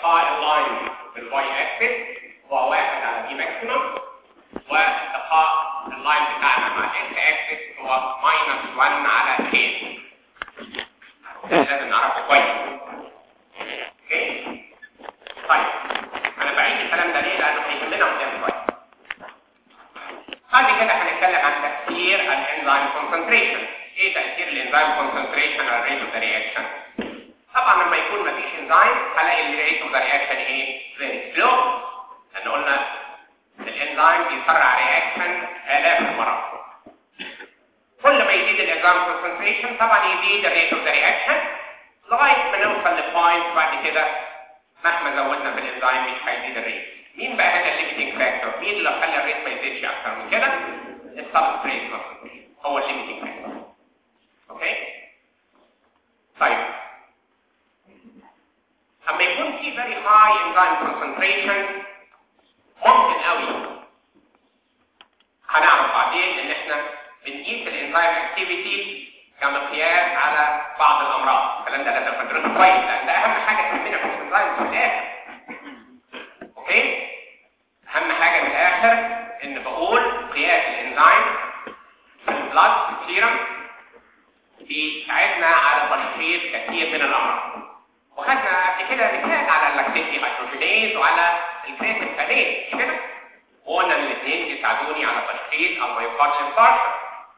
ارتقاء اللاين بالواي اكسس هو واحد على دي ماكسيمم وارتقاء اللاين بتاعنا مع الاكس اكسس هو ماينس 1 على كي لازم نعرفه كويس اوكي طيب انا بعيد الكلام ده ليه لانه هيهمنا قدام شويه بعد كده هنتكلم عن تاثير الانزيم كونسنتريشن ايه تاثير الانزيم كونسنتريشن على الريت اوف ذا رياكشن طبعا لما يكون مفيش انزيم هلاقي الريت اوف ذا رياكشن ايه فيري سلو لان قلنا الانزيم بيسرع رياكشن الاف المرات كل ما يزيد الانزيم كونسنتريشن طبعا يزيد الريت اوف ذا رياكشن لغايه ما نوصل لبوينت بعد كده مهما زودنا في الانزيم مش هيزيد الريت مين بقى هذا الليميتنج فاكتور مين اللي خلى الريت ما يزيدش اكتر من كده السبستريت هو الليميتنج فاكتور اوكي طيب اما يكون في very high enzyme concentration ممكن قوي هنعرف بعدين ان احنا بنقيس الانزيم اكتيفيتي كمقياس على بعض الامراض الكلام ده لازم ندرسه كويس لان ده اهم حاجه تهمنا في الانزيم في الاخر اوكي اهم حاجه في الاخر ان بقول قياس الانزيم في البلاد في السيرم بيساعدنا على تشخيص كثير من الامراض وخدنا قبل كده مثال على اللاكتيتي هيدروجينيز وعلى الكريتيكاليز مش كده وقلنا ان الاثنين بيساعدوني على تشخيص المايوكارديال انفاركشن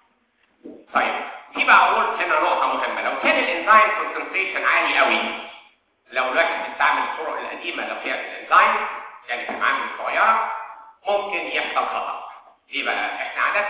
طيب دي بقى اقول هنا نقطه مهمه لو كان الانزيم كونسنتريشن عالي قوي لو الواحد بيستعمل الطرق القديمه لو فيها الانزيم يعني في معامل صغيره ممكن يحصل خطا ليه بقى احنا عاده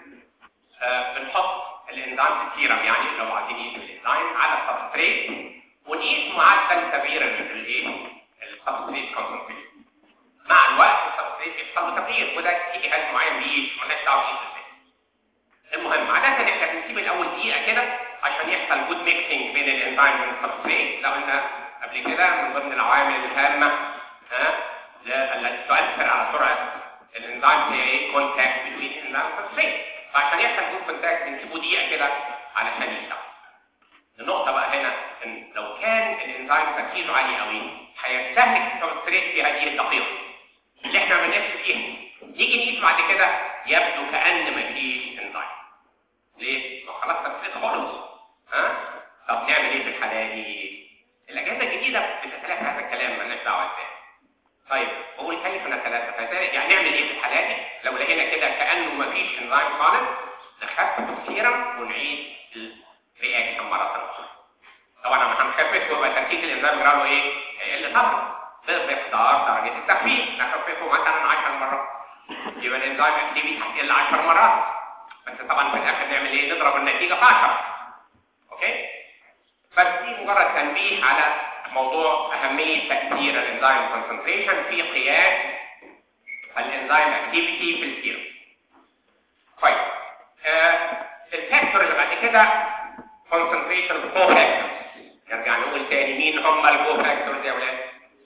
آه بنحط الانزيم في السيرم يعني لو عايزين نقيس الانزيم على السبستريت ونقيس معدل تغيير الايه السبستريت كونسنتريشن مع الوقت السبستريت بيحصل له تغيير وده في جهاز معين بيقيس مالناش دعوه بيه المهم عادة احنا بنسيب الاول دقيقة كده عشان يحصل جود ميكسنج بين الانزيم والسبستريت لو قلنا قبل كده من ضمن العوامل الهامة ها التي تؤثر على سرعة الانزيم هي ايه كونتاكت بين الانزيم والسبستريت فعشان يحصل جود كونتاكت بنسيبه دقيقة كده علشان يشتغل النقطة بقى هنا ان لو كان الانزيم تركيزه عالي قوي هيستهلك السبستريت في هذه الدقيقة اللي احنا بنفس فيها نيجي نقيس بعد كده يبدو كأن مفيش انزيم ليه؟ ما خلاص تفصيل خالص ها؟ طب نعمل ايه في الحالة دي؟ الأجهزة الجديدة بتتلاشى هذا الكلام مالناش دعوة ازاي طيب بقول كيف نتلاشى فذلك يعني نعمل ايه في الحالة دي؟ لو لقينا كده كأنه مفيش انزيم خالص نخفف السيرم ونعيد الرياكشن مرة أخرى طبعا لما هنخفف يبقى تركيز الانزيم جراله ايه؟ هيقل طبعا بمقدار درجة التخفيف نخففه مثلا 10 مرات يبقى الانزيم اكتيفيتي هتقل 10 مرات بس طبعا في الاخر نعمل ايه نضرب النتيجه في 10 اوكي بس دي مجرد تنبيه على موضوع اهميه تاثير الانزيم كونسنتريشن في قياس الانزيم اكتيفيتي في السيرم طيب آه الفاكتور اللي بعد كده كونسنتريشن كو فاكتورز نرجع نقول تاني مين هم الكو فاكتورز يا ولاد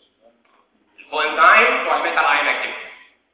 الكوانزيم والميتال ايون اكتيفيتي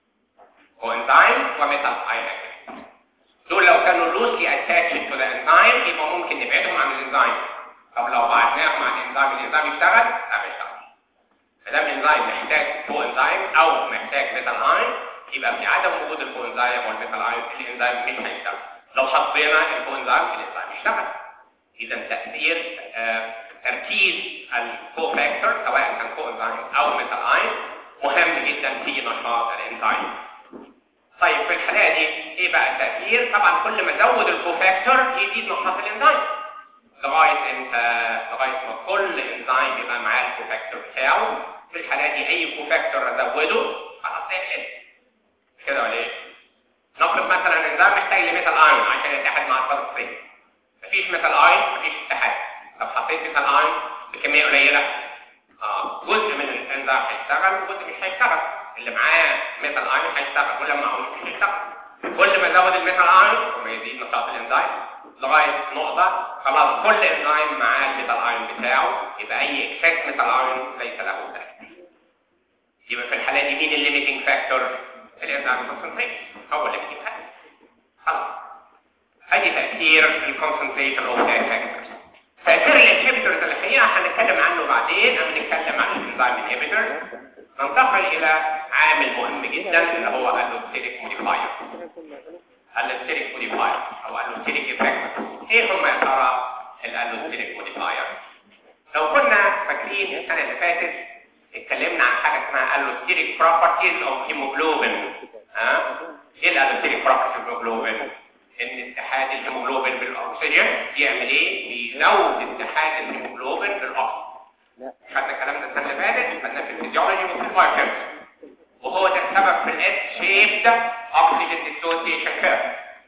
كوانزيم وميتال ايون اكتيفيتي دول لو كانوا لوسلي اتاتشد تو ذا انزيم يبقى ممكن نبعدهم عن الانزيم طب لو بعدناهم عن الانزيم الانزيم يشتغل لا ما يشتغلش ما دام الانزيم محتاج كو انزيم او محتاج ميتال ايون يبقى بعدم وجود الكو انزيم والميتال ايون الانزيم مش هيشتغل لو حطينا الكو انزيم الانزيم يشتغل اذا تاثير آه تركيز الكو فاكتور سواء كان كو انزيم او ميتال ايون مهم جدا في نشاط الانزيم طيب في الحالة دي ايه بقى التأثير طبعا كل ما زود الكوفاكتور يزيد نشاط الانزيم لغاية انت لغاية ما كل انزيم يبقى معاه الكوفاكتور بتاعه في الحالة دي اي كوفاكتور ازوده خلاص هيقل كده ولا ايه نفرض مثلا الانزيم محتاج لميتال ايون عشان يتحد مع السبستريت مفيش ميتال ايون مفيش اتحاد طب حطيت ميتال ايون بكمية قليلة اه جزء من الانزيم هيشتغل وجزء مش هيشتغل اللي معاه ميتال ايون هيشتغل واللي معاه مش هيشتغل كل ما زود الميتال ايون كل ما يزيد نشاط الانزيم لغايه نقطه خلاص كل انزيم معاه الميتال ايون بتاعه يبقى اي اكسس ميتال ايون ليس له تاثير يبقى في الحاله دي مين الليميتنج فاكتور الانزيم كونسنتريشن هو الليميتنج فاكتور خلاص ادي تاثير الكونسنتريشن اوف ذات فاكتورز تأثير الانهبيتورز الحقيقة هنتكلم عنه بعدين أما نتكلم عن الانزيم انهبيتورز ننتقل إلى عامل مهم جدا اللي هو الالوستيريك موديفاير الالوستيريك موديفاير أو الالوستيريك افكت إيه هم يا ترى الالوستيريك موديفاير لو كنا فاكرين السنة اللي فاتت اتكلمنا عن حاجة اسمها الالوستيريك بروبرتيز أو هيموجلوبين ها ايه الالوستيريك بروبرتيز اوف هيموجلوبين ان اتحاد الهيموجلوبين بالاكسجين بيعمل ايه بيزود اتحاد الهيموجلوبين بالاكسجين خدنا الكلام ده السنه اللي فاتت خدناه في الفيزيولوجي وفي البايوكيمستري وهو ده السبب في الاس شيبد اوكسجين ديسوسيشن كيرف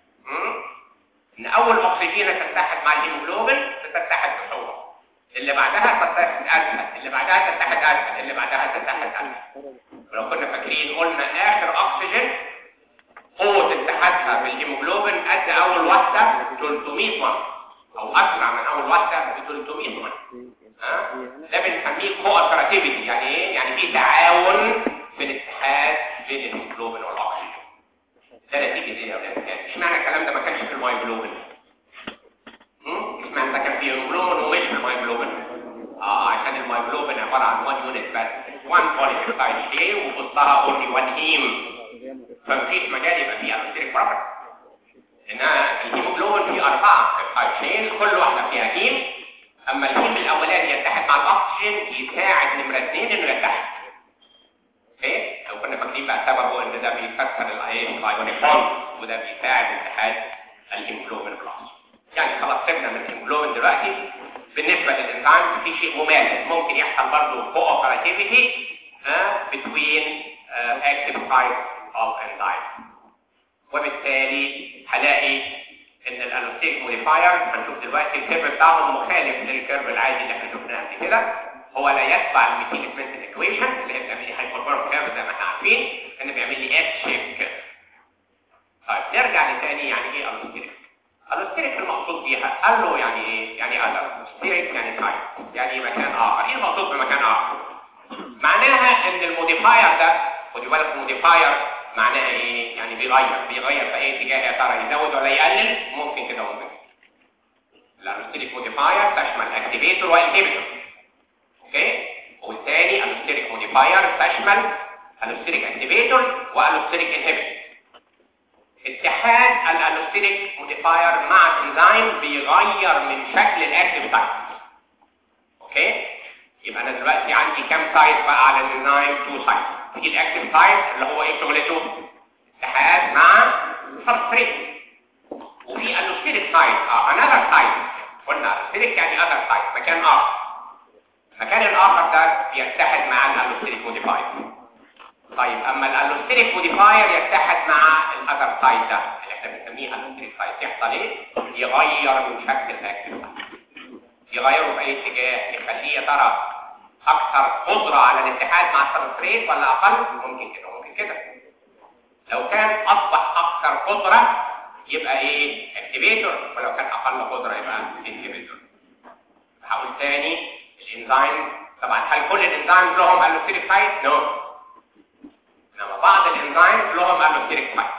ان اول اكسجينه تتحد مع الهيموجلوبين بتتحد بصعوبه اللي بعدها تتحد اسهل اللي بعدها تتحد اسهل اللي بعدها تتحد اسهل ولو كنا فاكرين قلنا اخر اكسجين قوة اتحادها بالهيموجلوبين قد أول واحدة 300 مرة أو أسرع من أول واحدة ب 300 مرة ها؟ ده بنسميه كوأوبراتيفيتي يعني إيه؟ يعني في تعاون في الاتحاد بين الهيموجلوبين والأكسجين ده نتيجة إيه يا أولاد؟ يعني اشمعنى الكلام ده ما كانش في المايجلوبين؟ اشمعنى ده كان في الهيموجلوبين ومش في المايجلوبين؟ اه عشان المايجلوبين عبارة عن 1 يونت بس 1 بوليبيبتايد شيء ووسطها اونلي 1 هيم فمفيش مجال يبقى فيه الستريك بروبرتي انها الهيموجلوبين فيه اربعه بيبتايد شين كل واحده فيها هيم اما الهيم الاولاني يتحد مع الاكسجين يساعد نمره اثنين انه يتحد اوكي لو كنا فاكرين بقى سببه ان ده بيكسر الايونيك بوند وده بيساعد اتحاد الهيموجلوبين بالاكسجين يعني خلاص سيبنا من الهيموجلوبين دلوقتي بالنسبه للانزيم في شيء مماثل ممكن يحصل برضه كوبراتيفيتي between active sites of enzyme وبالتالي هلاقي ان الالوستيك موديفاير هنشوف دلوقتي الكيرف بتاعهم مخالف للكيرف العادي اللي احنا شفناه قبل كده هو لا يتبع الميثيل سمنت ايكويشن اللي هي بتعمل لي هايبربورم كيرف زي ما احنا عارفين ان بيعمل لي اس شيب كيرف طيب نرجع لتاني يعني ايه الوستيريك الوستيريك المقصود بيها قال له يعني ايه يعني اذر ستيريك يعني تايب يعني مكان اخر ايه المقصود بمكان اخر معناها ان الموديفاير ده خدي بالك الموديفاير معناها ايه يعني بيغير بيغير في اي اتجاه يا ترى يزود ولا يقلل ممكن كده وممكن الالوستيريك موديفاير تشمل اكتيفيتور وانهبيتور اوكي والثاني الوستيريك موديفاير تشمل الوستيريك اكتيفيتور والوستيريك انهبيتور اتحاد الالوستيريك موديفاير مع الانزيم بيغير من شكل الاكتيف سايت اوكي يبقى انا دلوقتي عندي كام سايت بقى على الانزيم 2 سايت في الاكتيف سايت اللي هو ايه شغلته اتحاد مع سبستريت وفي الوستيريك سايت اه انذر سايت قلنا الوستيريك يعني اذر سايت مكان اخر المكان الاخر ده بيتحد مع الالوستيريك موديفاير طيب اما الالوستيريك موديفاير يتحد مع الاذر سايت ده اللي احنا بنسميه الوستيريك سايت يحصل ايه يغير من شكل الاكتيف يغيره في اي اتجاه يخليه يا ترى اكثر قدرة على الاتحاد مع السبستريت ولا اقل ممكن كده ممكن كده لو كان اصبح اكثر قدرة يبقى ايه اكتيفيتور ولو كان اقل قدرة يبقى انهبيتور هقول تاني الانزيم طبعا هل كل الانزيم لهم الوستيريك سايت نو انما بعض الانزيم لهم الوستيريك سايت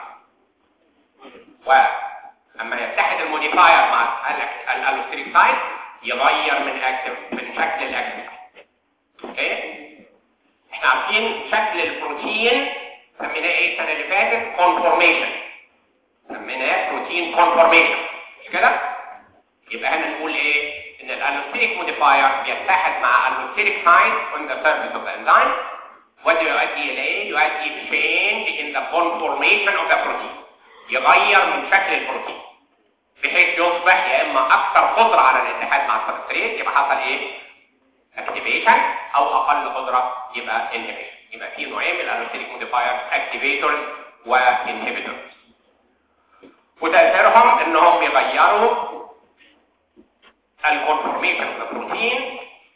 واما يتحد الموديفاير مع الالوستيريك سايت يغير من اكتف من شكل الاكتف اوكي احنا عارفين شكل البروتين سميناه ايه السنه اللي فاتت كونفورميشن سميناه بروتين كونفورميشن مش كده يبقى هنا نقول ايه ان الالوستيريك موديفاير بيتحد مع الالوستيريك سايت on the surface of the enzyme وده يؤدي الى ايه يؤدي change in the conformation of the protein يغير من شكل البروتين بحيث يصبح يا اما اكثر قدره على الاتحاد مع السبستريت يبقى حصل ايه اكتيفيشن او اقل قدره يبقى انهبيشن يبقى في نوعين من الالوستيريك موديفاير اكتيفيتورز وانهبيتورز وتاثيرهم انهم يغيروا الكونفورميشن اوف البروتين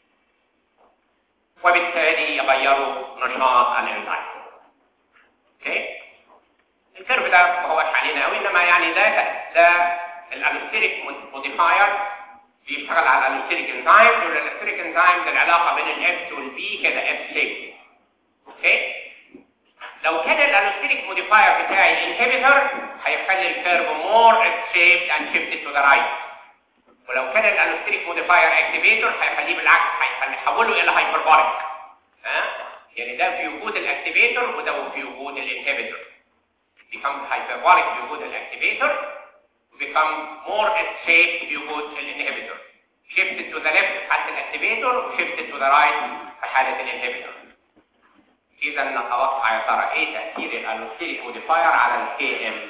وبالتالي يغيروا نشاط الانزيم اوكي الكيرف ده ما هوش علينا قوي انما يعني ده ده الالوستيريك موديفاير بيشتغل على الالوستيريك انزيم والالوستيريك انزيم ده العلاقه بين الاف والبي كده اف شيب اوكي لو كان الالوستيريك موديفاير بتاعي انهبيتور هيخلي الكيرف مور اف شيب اند شيفتد تو ذا رايت ولو كان الالوستريك موديفاير اكتيفيتور هيخليه بالعكس هيحوله الى هايبرباريك ها يعني ده في وجود الاكتيفيتور وده في وجود الانهبيتور becomes hyperbolic في وجود الاكتيفيتور become more shaped في وجود الانهبيتور shifted to the left في حالة الاكتيفيتور وشيفتد to the right في حالة الانهبيتور اذا نتوقع يا ترى ايه تأثير الالوستريك موديفاير على الكي ام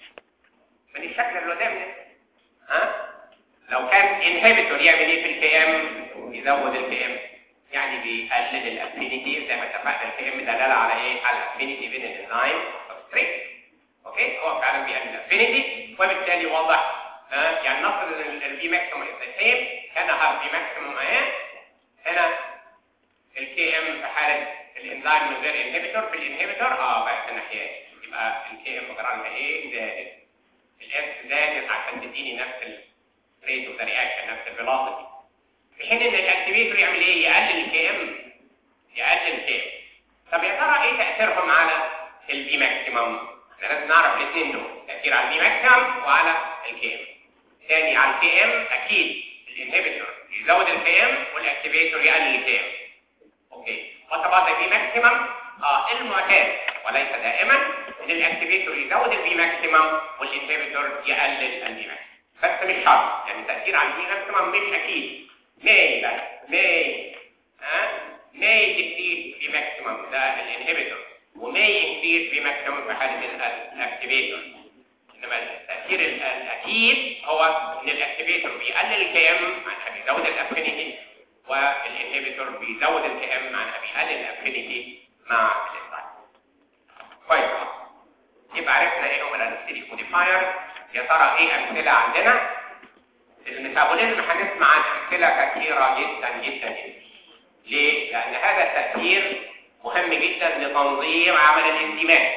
من الشكل اللي قدامنا ها لو كان انهبيتور يعمل ايه في الكي ام يزود الكي ام يعني بيقلل الافينيتي زي ما اتفقنا الكي ام دلاله على ايه على الافينيتي بين الانزيم والسبستريت اوكي هو فعلا بيقلل الافينيتي وبالتالي واضح ها يعني نفرض ان الفي ماكسيمم از ذا سيم هنا الفي ماكسيمم اهي هنا الكي ام في حاله الانزيم من غير انهبيتور في الانهبيتور اه بقت الناحيه يبقى الكي ام جرانها ايه زادت الاس زادت عشان تديني نفس الريت اوف ذا رياكشن نفس الفيلوسيتي في حين ان الاكتيفيتور يعمل ايه يقلل الكي ام يقلل الكي ام طب يا ترى ايه تاثيرهم على البي ماكسيمم احنا لازم نعرف الاثنين دول تاثير على البي ماكسيمم وعلى الكي ام ثاني على الكي ام اكيد الانهبيتور يزود الكي ام والاكتيفيتور يقلل الكي ام اوكي وطبعا البي ماكسيمم اه المعتاد وليس دائما ان الاكتيفيتور يزود البي ماكسيمم والانهبيتور يقلل البي ماكسيمم بس مش شرط يعني التاثير على البي ماكسيمم مش اكيد may بس may ها may decrease في maximum ده الانهبيتور ومay increase في maximum في حالة الاكتيفيتور انما التأثير الاكيد هو ان الاكتيفيتور بيقلل الكي ام معناها بيزود الافينيتي والانهبيتور بيزود الكي ام معناها بيقلل الافينيتي مع الانزيم كويس يبقى عرفنا ايه هو الانستيريك موديفاير يا ترى ايه امثله عندنا الميتابوليزم هنسمع عن امثله كثيره جدا جدا جدا ليه؟ لان هذا التاثير مهم جدا لتنظيم عمل الانزيمات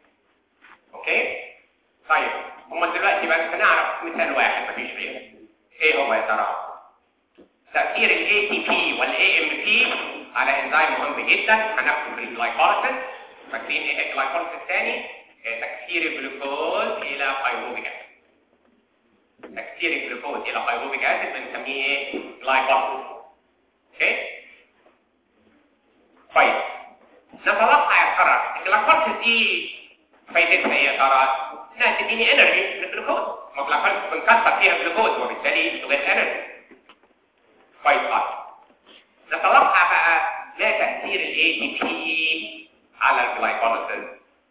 اوكي طيب هم دلوقتي بس نعرف مثال واحد مفيش غيره ايه هو يا ترى تاثير الاي تي بي والاي ام بي على انزيم مهم جدا هناخده في الجلايكوليسيس فاكرين ايه الجلايكوليسيس الثاني تكسير الجلوكوز الى بايروبيك اسيد تكسير الجلوكوز الى بايروبيك اسيد بنسميه ايه جلايكوليسيس اوكي طيب نتوقع يا ترى الجلايكوليسيس دي فايدتها ايه يا ترى انها تديني انرجي للجلوكوز ما الجلايكوليسيس بنكسر فيها الجلوكوز وبالتالي تغير انرجي كويس خالص نتوقع بقى ما تاثير الاي تي بي على الجلايكوليسيس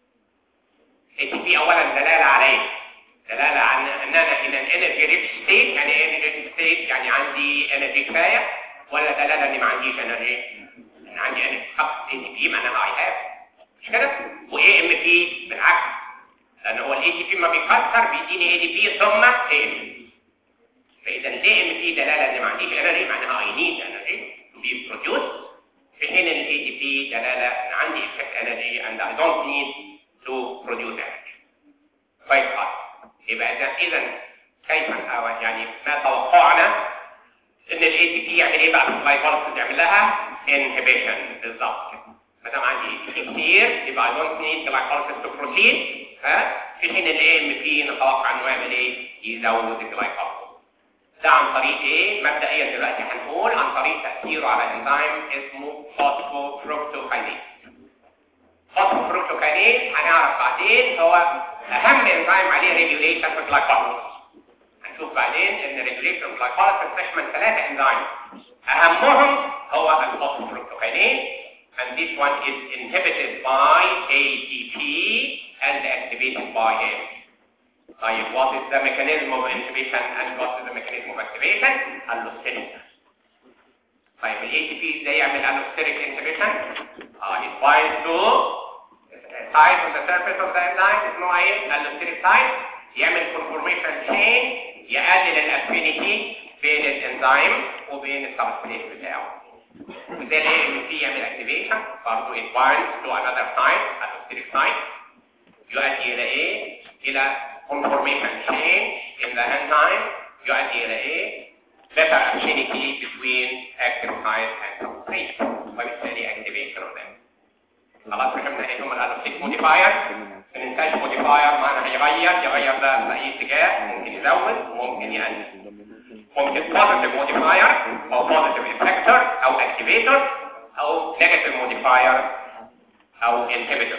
اي تي بي اولا دلاله على ايه دلاله عن ان انا ان الانرجي ريتش ستيت يعني ايه انرجي ستيت يعني عندي انرجي كفايه ولا دلاله اني ما عنديش انرجي انا عندي انرجي فقط اي تي بي معناها اي هاف مش كده واي ام بي بالعكس لان هو الاي تي بي ما بيكسر بيديني اي دي بي ثم اي ام بي فاذا الاي ام بي دلاله ان ما عنديش انرجي معناها اي نيد انرجي تو بي بروديوس في حين ان الاي تي بي دلاله ان عندي افكت انرجي اند اي دونت نيد to produce energy. كويس خالص. يبقى اذا كيف أو يعني ما توقعنا ان الاي تي بي يعمل ايه بقى في الجلايكوليسيس يعمل لها انهبيشن بالظبط كده. ما دام عندي كتير يبقى I don't need glycolysis to proceed ها في حين الاي ام بي نتوقع انه يعمل ايه؟ يزود الجلايكوليسيس. ده عن طريق ايه؟ مبدئيا دلوقتي هنقول عن طريق تاثيره على انزيم اسمه فوسفوفركتوكاينيز. فوسفوفركتوكاينيز هنعرف بعدين هو اهم انزيم عليه ريجوليشن في الجلايكوليسيس هنشوف بعدين ان ريجوليشن الجلايكوليسيس تشمل ثلاثه انزيم اهمهم هو الفوسفوفركتوكاينيز and this one is inhibited by ATP and activated by him. طيب what is the mechanism of inhibition and what is the mechanism of activation? Allosteric. طيب ال ATP ازاي يعمل allosteric inhibition? Uh, it binds to site on the surface of the enzyme اسمه ايه؟ allosteric site يعمل conformation chain يقلل الافينيتي بين الانزيم وبين السبستريت بتاعه. وزي ال AMP يعمل activation برضه it binds to another site allosteric site يؤدي الى ايه؟ الى conformation change in the enzyme يؤدي الى ايه؟ better affinity between active site and substrate وبالتالي activation of them. خلاص فهمنا ايه هم الالوستيك موديفاير ما ننساش موديفاير معنى هيغير يغير ده في اي اتجاه ممكن يزود وممكن يقلل ممكن positive modifier او positive effector او activator او negative modifier او inhibitor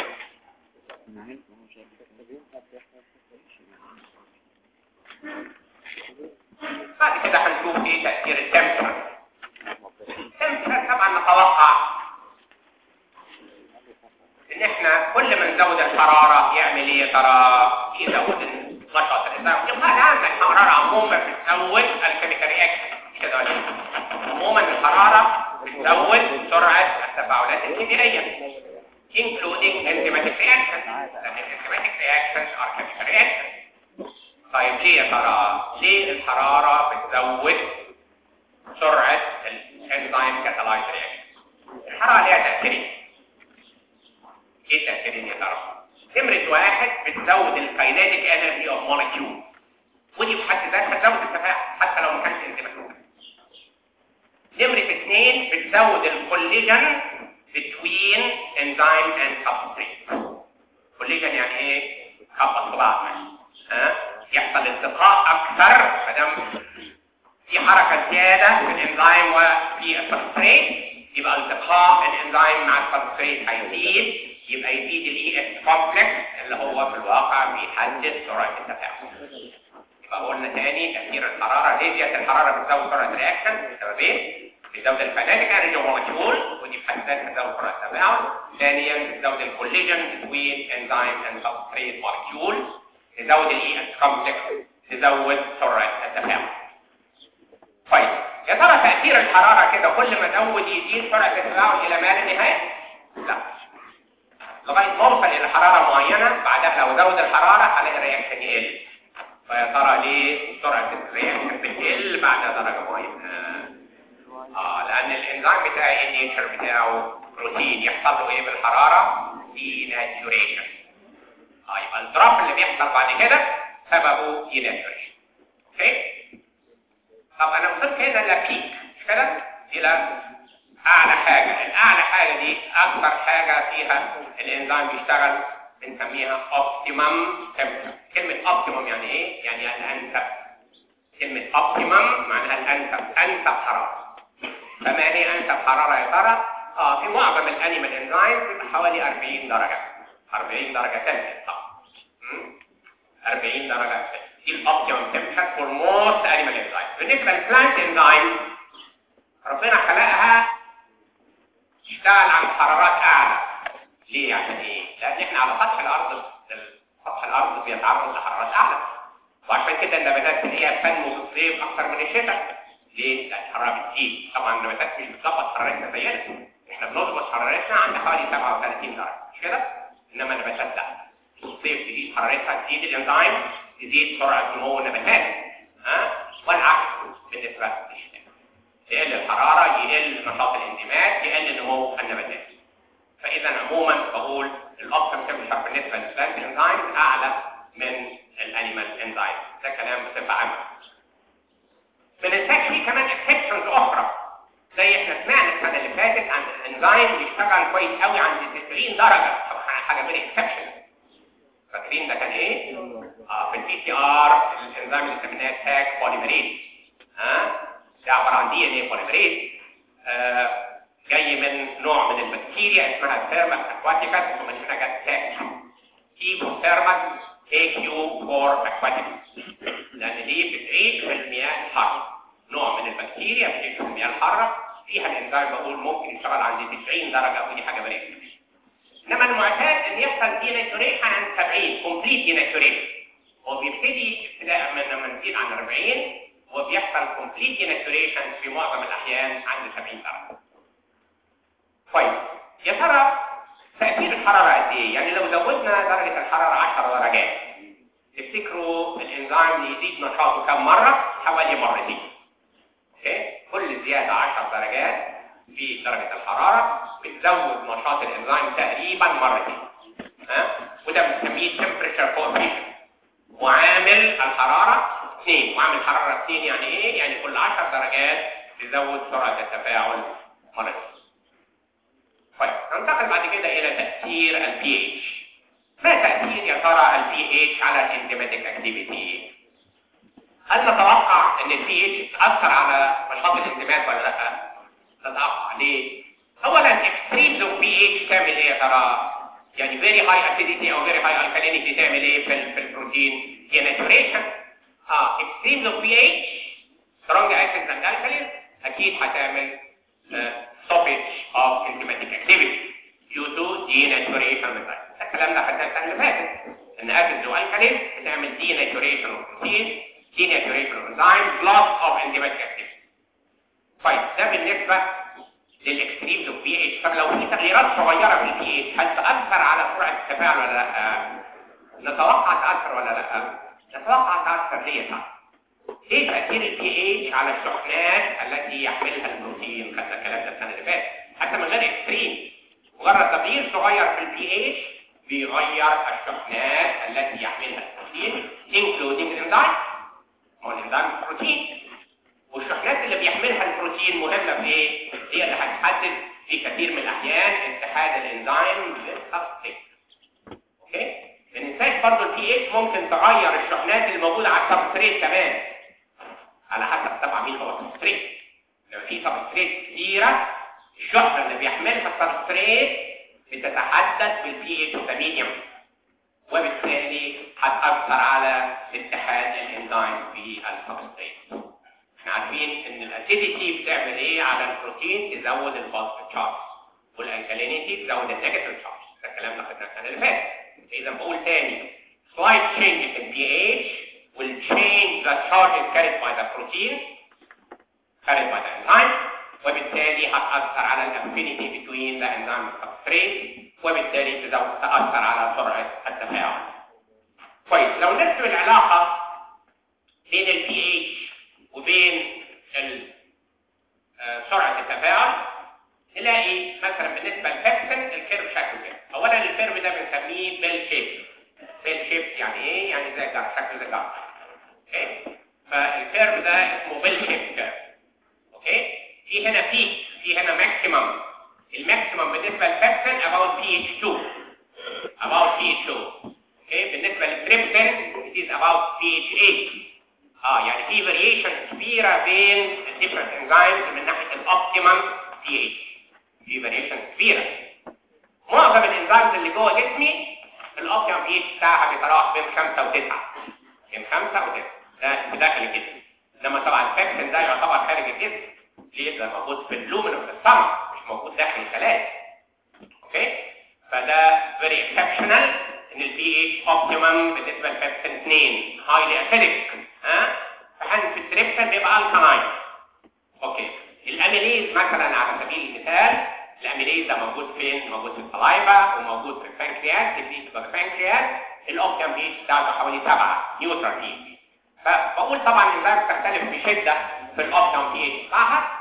بعد كده هنشوف ايه تأثير التمبر التمبر طبعا نتوقع ان احنا كل ما نزود الحرارة يعمل ايه يا ترى يزود نشاط الانسان يبقى الان الحرارة عموما بتزود الكيميكال رياكشن كده ولا لا؟ عموما الحرارة بتزود سرعة التفاعلات الكيميائية including enzymatic reactions لأن enzymatic reactions are chemical reactions طيب ليه يا ترى ليه الحرارة بتزود سرعة الانزيم كاتالايز رياكشن الحرارة ليها تأثيرين ايه التأثيرين يا ترى نمرة واحد بتزود الكاينيتيك انرجي اوف مولكيول ودي بحد ذاتها بتزود التفاعل حتى لو ما كانش انزيماتيك نمرة اثنين بتزود الكوليجن between enzyme and substrate كوليجن يعني ايه خبط في بعض ها يحصل التقاء اكثر ما دام في حركه زياده في الانزيم وفي السبستريت يبقى التقاء الانزيم مع السبستريت هيزيد يبقى يزيد الاي اس كومبلكس اللي هو في الواقع بيحدد سرعه التفاعل يبقى قلنا تاني تاثير الحراره ليه زياده الحراره بتزود سرعه الرياكشن لسببين بتزود الكاينيتيك انرجي مولكيول ودي في حد ذاتها بتزود سرعه التفاعل ثانيا بتزود الكوليجن بين انزيم اند سبستريت مولكيول تزود الاي اس كومبلكس تزود سرعه التفاعل طيب يا ترى تاثير الحراره كده كل ما ازود يزيد سرعه التفاعل الى ما لا نهايه لا لغايه ما اوصل الى حراره معينه بعدها لو ازود الحراره هلاقي الرياكشن يقل فيا ترى ليه سرعه الرياكشن بتقل بعد درجه معينه اه لان الانزيم بتاعي النيتشر بتاعه بروتين يحصل له ايه بالحراره ديناتوريشن اه يبقى الدروب اللي بيحصل بعد كده سببه ديناتوريشن اوكي طب انا وصلت هنا لبيك مش كده الى اعلى حاجه الاعلى حاجه دي اكثر حاجه فيها الانزيم بيشتغل بنسميها اوبتيمم كلمه اوبتيمم يعني ايه يعني الانسب كلمه اوبتيمم معناها الانسب انسب حراره فما هي انسب حراره يا ترى اه في معظم الانيمال انزيم بيبقى حوالي 40 درجه 40 درجه سلسيوس طبعا 40 درجه سلسيوس دي الاوبتيمم تمبريتشر فور موست انيمال انزيم بالنسبه للبلانت انزيم ربنا خلقها تشتغل على حرارات اعلى ليه عشان ايه لان احنا على سطح الارض سطح الارض بيتعرض لحرارات اعلى وعشان كده النباتات تلاقيها بتنمو في الصيف اكثر من الشتاء ليه لان الحراره بتزيد طبعا النباتات مش بتظبط حرارتها زينا احنا بنظبط حرارتنا عند حوالي 37 درجه مش كده انما النباتات لا في الصيف تزيد حرارتها تزيد الانزيم تزيد سرعه نمو النباتات ها والعكس بالنسبه للشتاء تقل الحراره يقل نشاط الانزيمات يقل نمو النباتات فاذا عموما بقول الاوبتيم تمبريتشر بالنسبه للبلانت انزيم اعلى من الانيمال انزيم ده كلام بصفه عامه بنحتاج فيه كمان اكسبشنز اخرى زي احنا سمعنا السنه اللي فاتت عن الانزيم بيشتغل كويس قوي عند 90 درجه طبعا حاجه فيري اكسبشن فاكرين ده كان ايه؟ اه في البي سي ار الانزيم اللي سميناه تاج بوليمريز ها ده عباره عن دي ان اي بوليمريز آه جاي من نوع من البكتيريا اسمها ثيرمال اكواتيكاس ومن هنا جت تاج كيبو ثيرمال اي كيو 4 اكواتيكاس لان دي بتعيش في المياه الحاره نوع من البكتيريا بتعيش في المياه الحاره فيها الانزيم بقول ممكن يشتغل عند 90 درجه ودي حاجه بريئه انما المعتاد ان يحصل ديناتوريشن عند 70 كومبليت ديناتوريشن وبيبتدي ابتداء من لما نزيد عن 40 وبيحصل كومبليت ديناتوريشن في معظم الاحيان عند 70 درجه طيب يا ترى تاثير الحراره قد ايه يعني لو زودنا درجه الحراره 10 درجات تفتكروا الانزيم يزيد نشاطه كم مره حوالي مرتين اوكي كل زياده 10 درجات في درجه الحراره بتزود نشاط الانزيم تقريبا مرتين ها وده بنسميه temperature coefficient معامل الحراره 2 معامل الحراره 2 يعني ايه يعني كل 10 درجات تزود سرعه التفاعل مرتين طيب ننتقل بعد كده الى تاثير البي اتش ما تاثير يا ترى البي اتش على الانزيماتيك اكتيفيتي هل نتوقع ان البي اتش تاثر على نشاط الانزيمات ولا لا؟ نتوقع ليه؟ اولا اكستريمز اوف بي اتش تعمل ايه يا ترى؟ يعني فيري هاي اسيديتي او فيري هاي الكالينيتي تعمل ايه في, في البروتين؟ هي ناتوريشن اه اكستريمز اوف بي اتش سترونج اسيدز اند الكاليز اكيد هتعمل stoppage of enzymatic activity due to denaturation of enzymes. ده كلامنا في السنه اللي فاتت ان اسيدز والكاليز بتعمل denaturation of protein denaturation of enzymes loss of enzymatic activity. طيب ده بالنسبه للاكستريمز اوف بي اتش طب لو في تغييرات صغيره في البي اتش هل تاثر على سرعه التفاعل ولا لا؟ نتوقع تاثر ولا لا؟ نتوقع تاثر ليه صح؟ ايه تاثير البي اتش على الشحنات التي يحملها البروتين؟ خدنا الكلام ده السنه اللي فاتت حتى من غير اكستريم مجرد تغيير صغير في البي اتش بيغير الشحنات التي يحملها البروتين including الانزيم هو الانزيم بروتين والشحنات اللي بيحملها البروتين مهمه في ايه؟ هي اللي هتحدد في كثير من الاحيان اتحاد الانزيم بالسبستريت. اوكي؟ ما ننساش برضه البي اتش ممكن تغير الشحنات اللي موجوده على السبستريت كمان. على حسب طبعا مين هو السبستريت. لو في سبستريت كثيره الشحنه اللي بيحملها السبستريت بتتحدد بالبي اتش تميم وبالتالي هتاثر على اتحاد الانزيم في السبستريت. احنا عارفين ان الاسيديتي بتعمل ايه على البروتين تزود البوزيتيف تشارج والالكالينيتي تزود النيجاتيف تشارج ده الكلام ده خدناه السنه اللي فاتت اذا بقول تاني slight changes in pH will change the charges carried by the protein carried by the enzyme وبالتالي هتأثر على الافينيتي between the enzyme and substrate وبالتالي تزود تأثر على سرعة التفاعل كويس لو نرسم العلاقة بين ال pH وبين سرعة التفاعل نلاقي مثلا بالنسبة للبيبسين الكيرف شكله كده اولا الكيرف ده بنسميه بيل شيب بيل شيب يعني ايه؟ يعني زي جار شكل زي جار اوكي فالكيرف ده اسمه بيل شيب كيرف اوكي في هنا بيك في هنا ماكسيمم الماكسيمم بالنسبة للبيبسين about pH 2 about pH 2 اوكي بالنسبة للتريبسين it is about pH 8 اه يعني في فاريشن كبيره بين الديفرنت انزيمز من ناحيه الاوبتيمم بي اتش في فاريشن كبيره معظم الانزيمز اللي جوه جسمي الاوبتيمم بي اتش بتاعها بيتراوح بين 5 و9 بين 5 و9 ده في داخل الجسم لما طبعا الفاكسين ده يعتبر خارج الجسم ليه ده موجود في اللومن وفي السمك مش موجود داخل الخلايا اوكي فده فيري اكسبشنال ان البي اتش اوبتيمم بالنسبه للفاكسين 2 هايلي اسيدك ها فحن في التريبسين بيبقى الكالاين اوكي الاميليز مثلا على سبيل المثال الاميليز ده موجود فين موجود في السلايفا وموجود في البنكرياس تبليس في البنكرياس الاوبتيم بي اتش بتاعته حوالي 7 نيوترال بي اتش فبقول طبعا الانزيم بتختلف بشده في الاوبتيم بي اتش بتاعها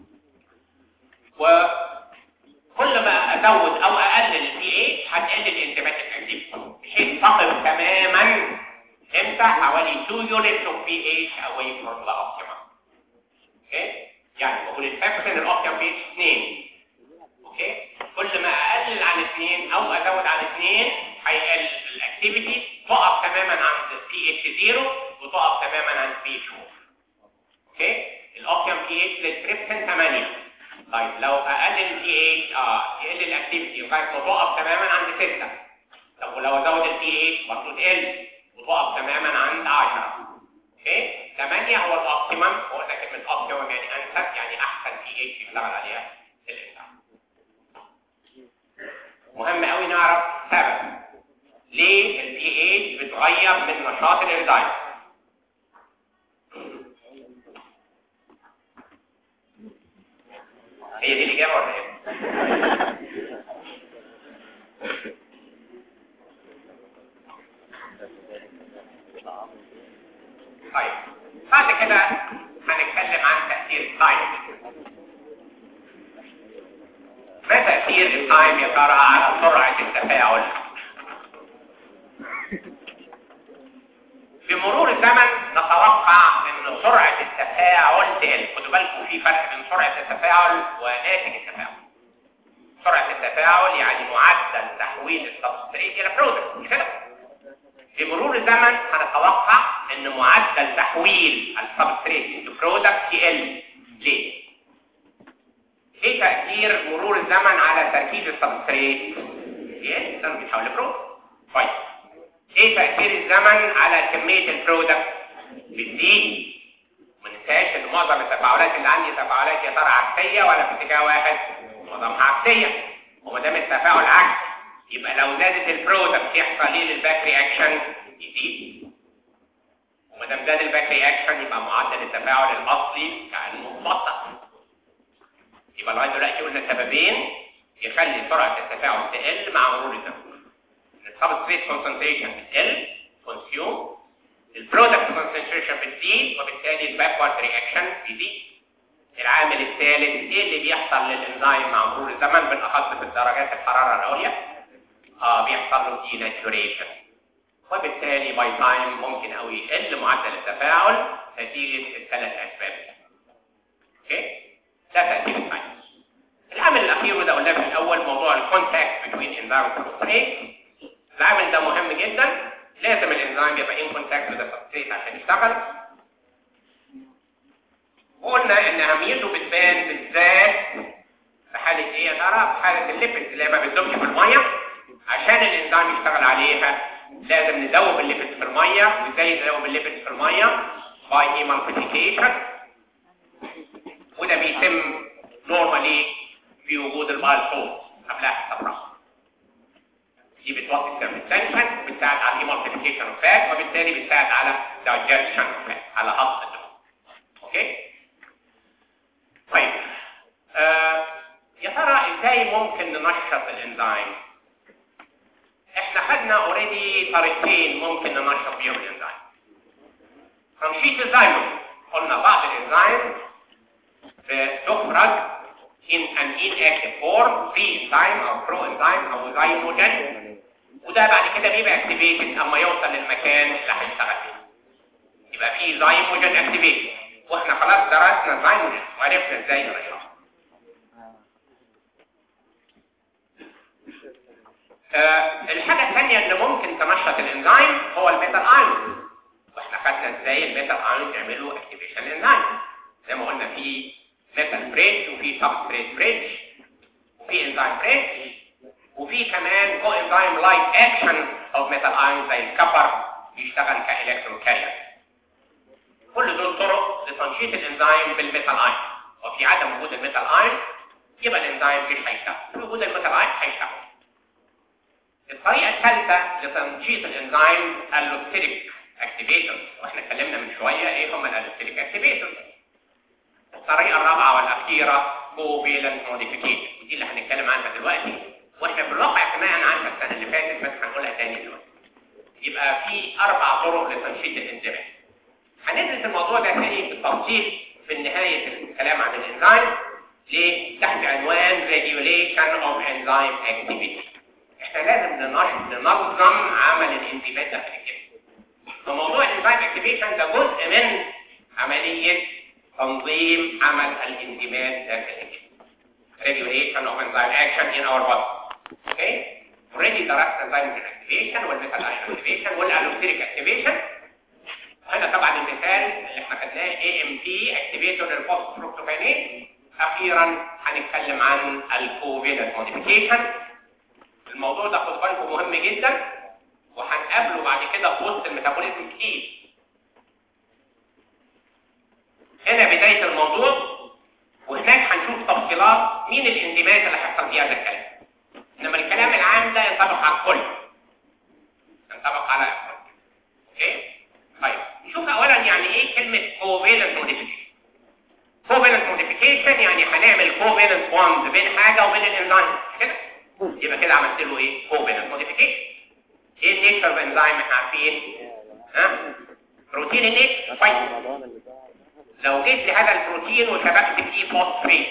وكل ما ازود او اقلل البي اتش هتقلل الانزيماتيك اكتيفيتي بحيث تقف تماما امتى حوالي 2 units of pH away from the optimum اوكي يعني بقول الفاكسين الاوبتيمم pH 2 اوكي كل ما اقلل عن 2 او ازود عن 2 هيقل الاكتيفيتي تقف تماما عند pH 0 وتقف تماما عند pH 4 اوكي الاوبتيمم pH للتريبسين 8 طيب لو اقلل البي اه يقل الاكتيفيتي لغايه ما تقف تماما عند 6 طب ولو ازود البي اتش برضه تقل وتقف تماما عند 10 اوكي 8 هو الاوبتيمم هو ده كلمه اوبتيمم يعني انسب يعني احسن بي اتش يشتغل عليها الانسان مهم قوي نعرف سبب ليه البي اتش بتغير من نشاط الانزيم هي دي الاجابه ولا ايه طيب بعد كده هنتكلم عن تأثير التايم ما تأثير التايم يا ترى على سرعة التفاعل بمرور الزمن نتوقع ان سرعة التفاعل تقل خدوا بالكم في فرق بين سرعة التفاعل وناتج التفاعل سرعة التفاعل يعني معدل تحويل السبستريت الى برودكت مش كده بمرور الزمن هنتوقع ان معدل تحويل السبستريت انتو برودكت يقل ليه؟ ايه تأثير مرور الزمن على تركيز السبستريت؟ يقل لانه بيتحول لبرودكت طيب ايه تأثير الزمن على كمية البرودكت؟ بتزيد ما ننساش ان معظم التفاعلات اللي عندي تفاعلات يا ترى عكسيه ولا في اتجاه واحد معظمها عكسيه وما دام التفاعل عكس يبقى لو زادت البرودكت يحصل ايه للباك رياكشن يزيد وما دام زاد الباك رياكشن يبقى معدل التفاعل الاصلي كانه مبطأ يبقى لغايه دلوقتي قلنا سببين يخلي سرعه التفاعل تقل مع مرور الزمن السبستريت كونسنتريشن بتقل كونسيوم البرودكت كونسنتريشن بتزيد وبالتالي الباكورد رياكشن بيزيد العامل الثالث ايه اللي بيحصل للانزيم مع مرور الزمن بالاخص في درجات الحراره العليا اه بيحصل له ديناتوريشن وبالتالي باي تايم ممكن قوي يقل معدل التفاعل نتيجه الثلاث اسباب اوكي ده تاثير الساينس العامل الاخير وده قلناه في الاول موضوع الكونتاكت بين انزيم والسبستريت العامل ده مهم جدا لازم الانزيم يبقى ان كونتاكت وذ سبستريت عشان يشتغل وقلنا ان اهميته بتبان بالذات في حاله ايه يا ترى في حاله الليبيد اللي ما بتدوبش في الميه عشان الانزيم يشتغل عليها لازم ندوب الليبيد في الميه وازاي ندوب الليبيد في الميه باي ايمالفيكيشن وده بيتم نورمالي في وجود البالفول قبلها الصفراء دي بتوطي السيرفيسيشن وبتساعد على الايمالفيكيشن اوف فات وبالتالي بتساعد على دايجيشن اوف فات على هضم الدهون اوكي طيب آه يا ترى ازاي ممكن ننشط الانزيم احنا خدنا اوريدي طريقتين ممكن ننشط بيهم الانزيم تنشيط الزيمون قلنا بعض الانزيم بتخرج in an inactive form free enzyme او pro enzyme او zymogen وده بعد كده بيبقى activated اما يوصل للمكان اللي هيشتغل فيه يبقى في zymogen activated واحنا خلاص درسنا zymogen وعرفنا ازاي ننشطه آه الحاجة الثانية اللي ممكن تنشط الانزيم هو الميتال ايون واحنا خدنا ازاي الميتال ايون يعملوا اكتيفيشن انزيم زي ما قلنا في ميتال بريدج وفي سبستريت بريدج وفي انزيم بريدج وفي كمان كو انزيم لايك اكشن اوف ميتال ايون زي الكبر بيشتغل كالكترون كارير كل دول طرق لتنشيط الانزيم بالميتال ايون وفي عدم وجود الميتال ايون يبقى الانزيم مش هيشتغل في وجود الميتال ايون هيشتغل الطريقه الثالثه لتنشيط الانزيم اللوستيريك اكتيفيتورز واحنا اتكلمنا من شويه ايه هم الالوستيريك اكتيفيتورز الطريقه الرابعه والاخيره كوفيلنت موديفيكيشن ودي اللي هنتكلم عنها دلوقتي واحنا في الواقع سمعنا عنها السنه اللي فاتت بس هنقولها تاني دلوقتي يبقى في اربع طرق لتنشيط الانزيم هندرس الموضوع ده تاني بالتفصيل في نهايه الكلام عن الانزيم ليه تحت عنوان regulation of enzyme activity احنا لازم ننظم عمل الانزيمات داخل الجسم فموضوع الانزيم اكتيفيشن ده جزء من عمليه تنظيم عمل الانزيمات داخل الجسم regulation of enzyme action in our body okay already درسنا enzyme activation والميثال activation والالوستيريك activation هنا طبعا المثال اللي احنا خدناه AMP activator للفوسفوفركتوكاينيز اخيرا هنتكلم عن الكوفيلنت موديفيكيشن الموضوع ده خد بالكم مهم جدا وهنقابله بعد كده في وسط الميتابوليزم كتير هنا بداية الموضوع وهناك هنشوف تفصيلات مين الانزيمات اللي هيحصل فيها هذا الكلام انما الكلام العام ده ينطبق على الكل ينطبق على الكل اوكي طيب نشوف اولا يعني ايه كلمة covalent modification covalent modification يعني هنعمل covalent bond بين حاجة وبين الانزيم كده يبقى كده عملت له ايه covalent modification ايه النيتشر اوف انزيم احنا عارفين ها بروتين النيتشر كويس لو جيت لهذا البروتين وشبكت فيه فوسفيت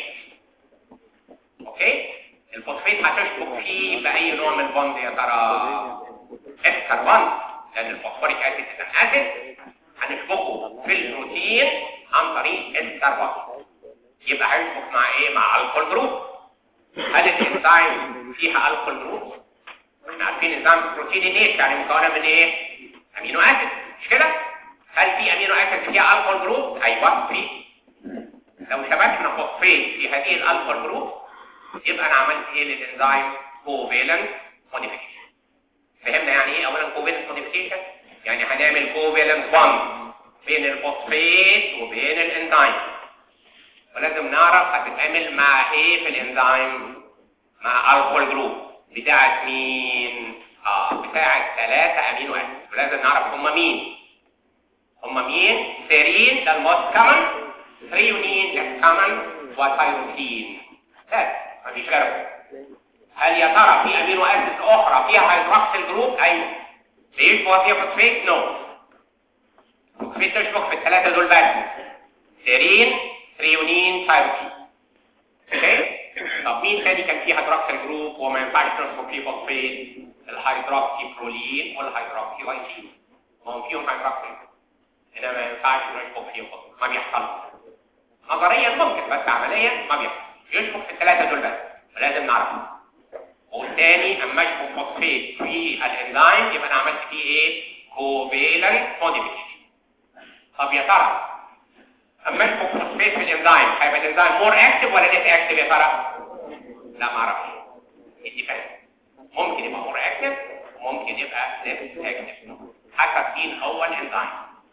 اوكي الفوسفيت هتشبك فيه باي نوع من البوند يا ترى اكتر بوند لان الفوسفوريك اسيد ده اسيد هنشبكه في البروتين عن طريق استر بوند يبقى هيشبك مع ايه مع الكول جروب هل الانزيم فيها الكول جروب احنا عارفين انزيم البروتين النيت يعني مكونه من ايه امينو اسيد مش كده هل في امينو اسيد فيها الفول جروب ايوه في لو شبكنا فوسفيت في هذه الالفول جروب يبقى انا عملت ايه للانزيم كوفالنت موديفيكيشن فهمنا يعني ايه اولا كوفالنت موديفيكيشن يعني هنعمل كوفالنت بوند بين الفوسفيت وبين الانزيم ولازم نعرف هتتعمل مع ايه في الانزيم مع الكول جروب بتاعت مين اه بتاعت ثلاثة امينو اسيد ولازم نعرف هم مين هم مين سيرين ده الموست كومن ثريونين ده كومن وثايروسين بس مفيش غيره هل يا ترى في امينو اسيد اخرى فيها هيدروكسيل جروب ايوه بيشبه فيها فوسفيت نو فوسفيت تشبك في الثلاثه دول بس سيرين ثريونين ثايروسين اوكي طب مين تاني كان فيه هيدروكسيل جروب وما ينفعش نشبك فيه فوسفيت الهيدروكسي برولين والهيدروكسي لايسين ما هم فيهم هيدروكسيل هنا ما ينفعش نشبك فيه فوسفيت ما بيحصلش نظريا ممكن بس عمليا ما بيحصل يشبك في الثلاثه دول بس ولازم نعرفهم والثاني اما اشبك فوسفيت في الانزيم يبقى انا عملت فيه ايه كوفالنت موديفيكيشن طب يا ترى اما اشبك فوسفيت في الانزيم هيبقى الانزيم مور اكتف ولا ليس اكتف يا ترى لا ما اعرفش الديفنس ممكن يبقى مور اكتف وممكن يبقى ليس اكتف حسب مين هو الانزيم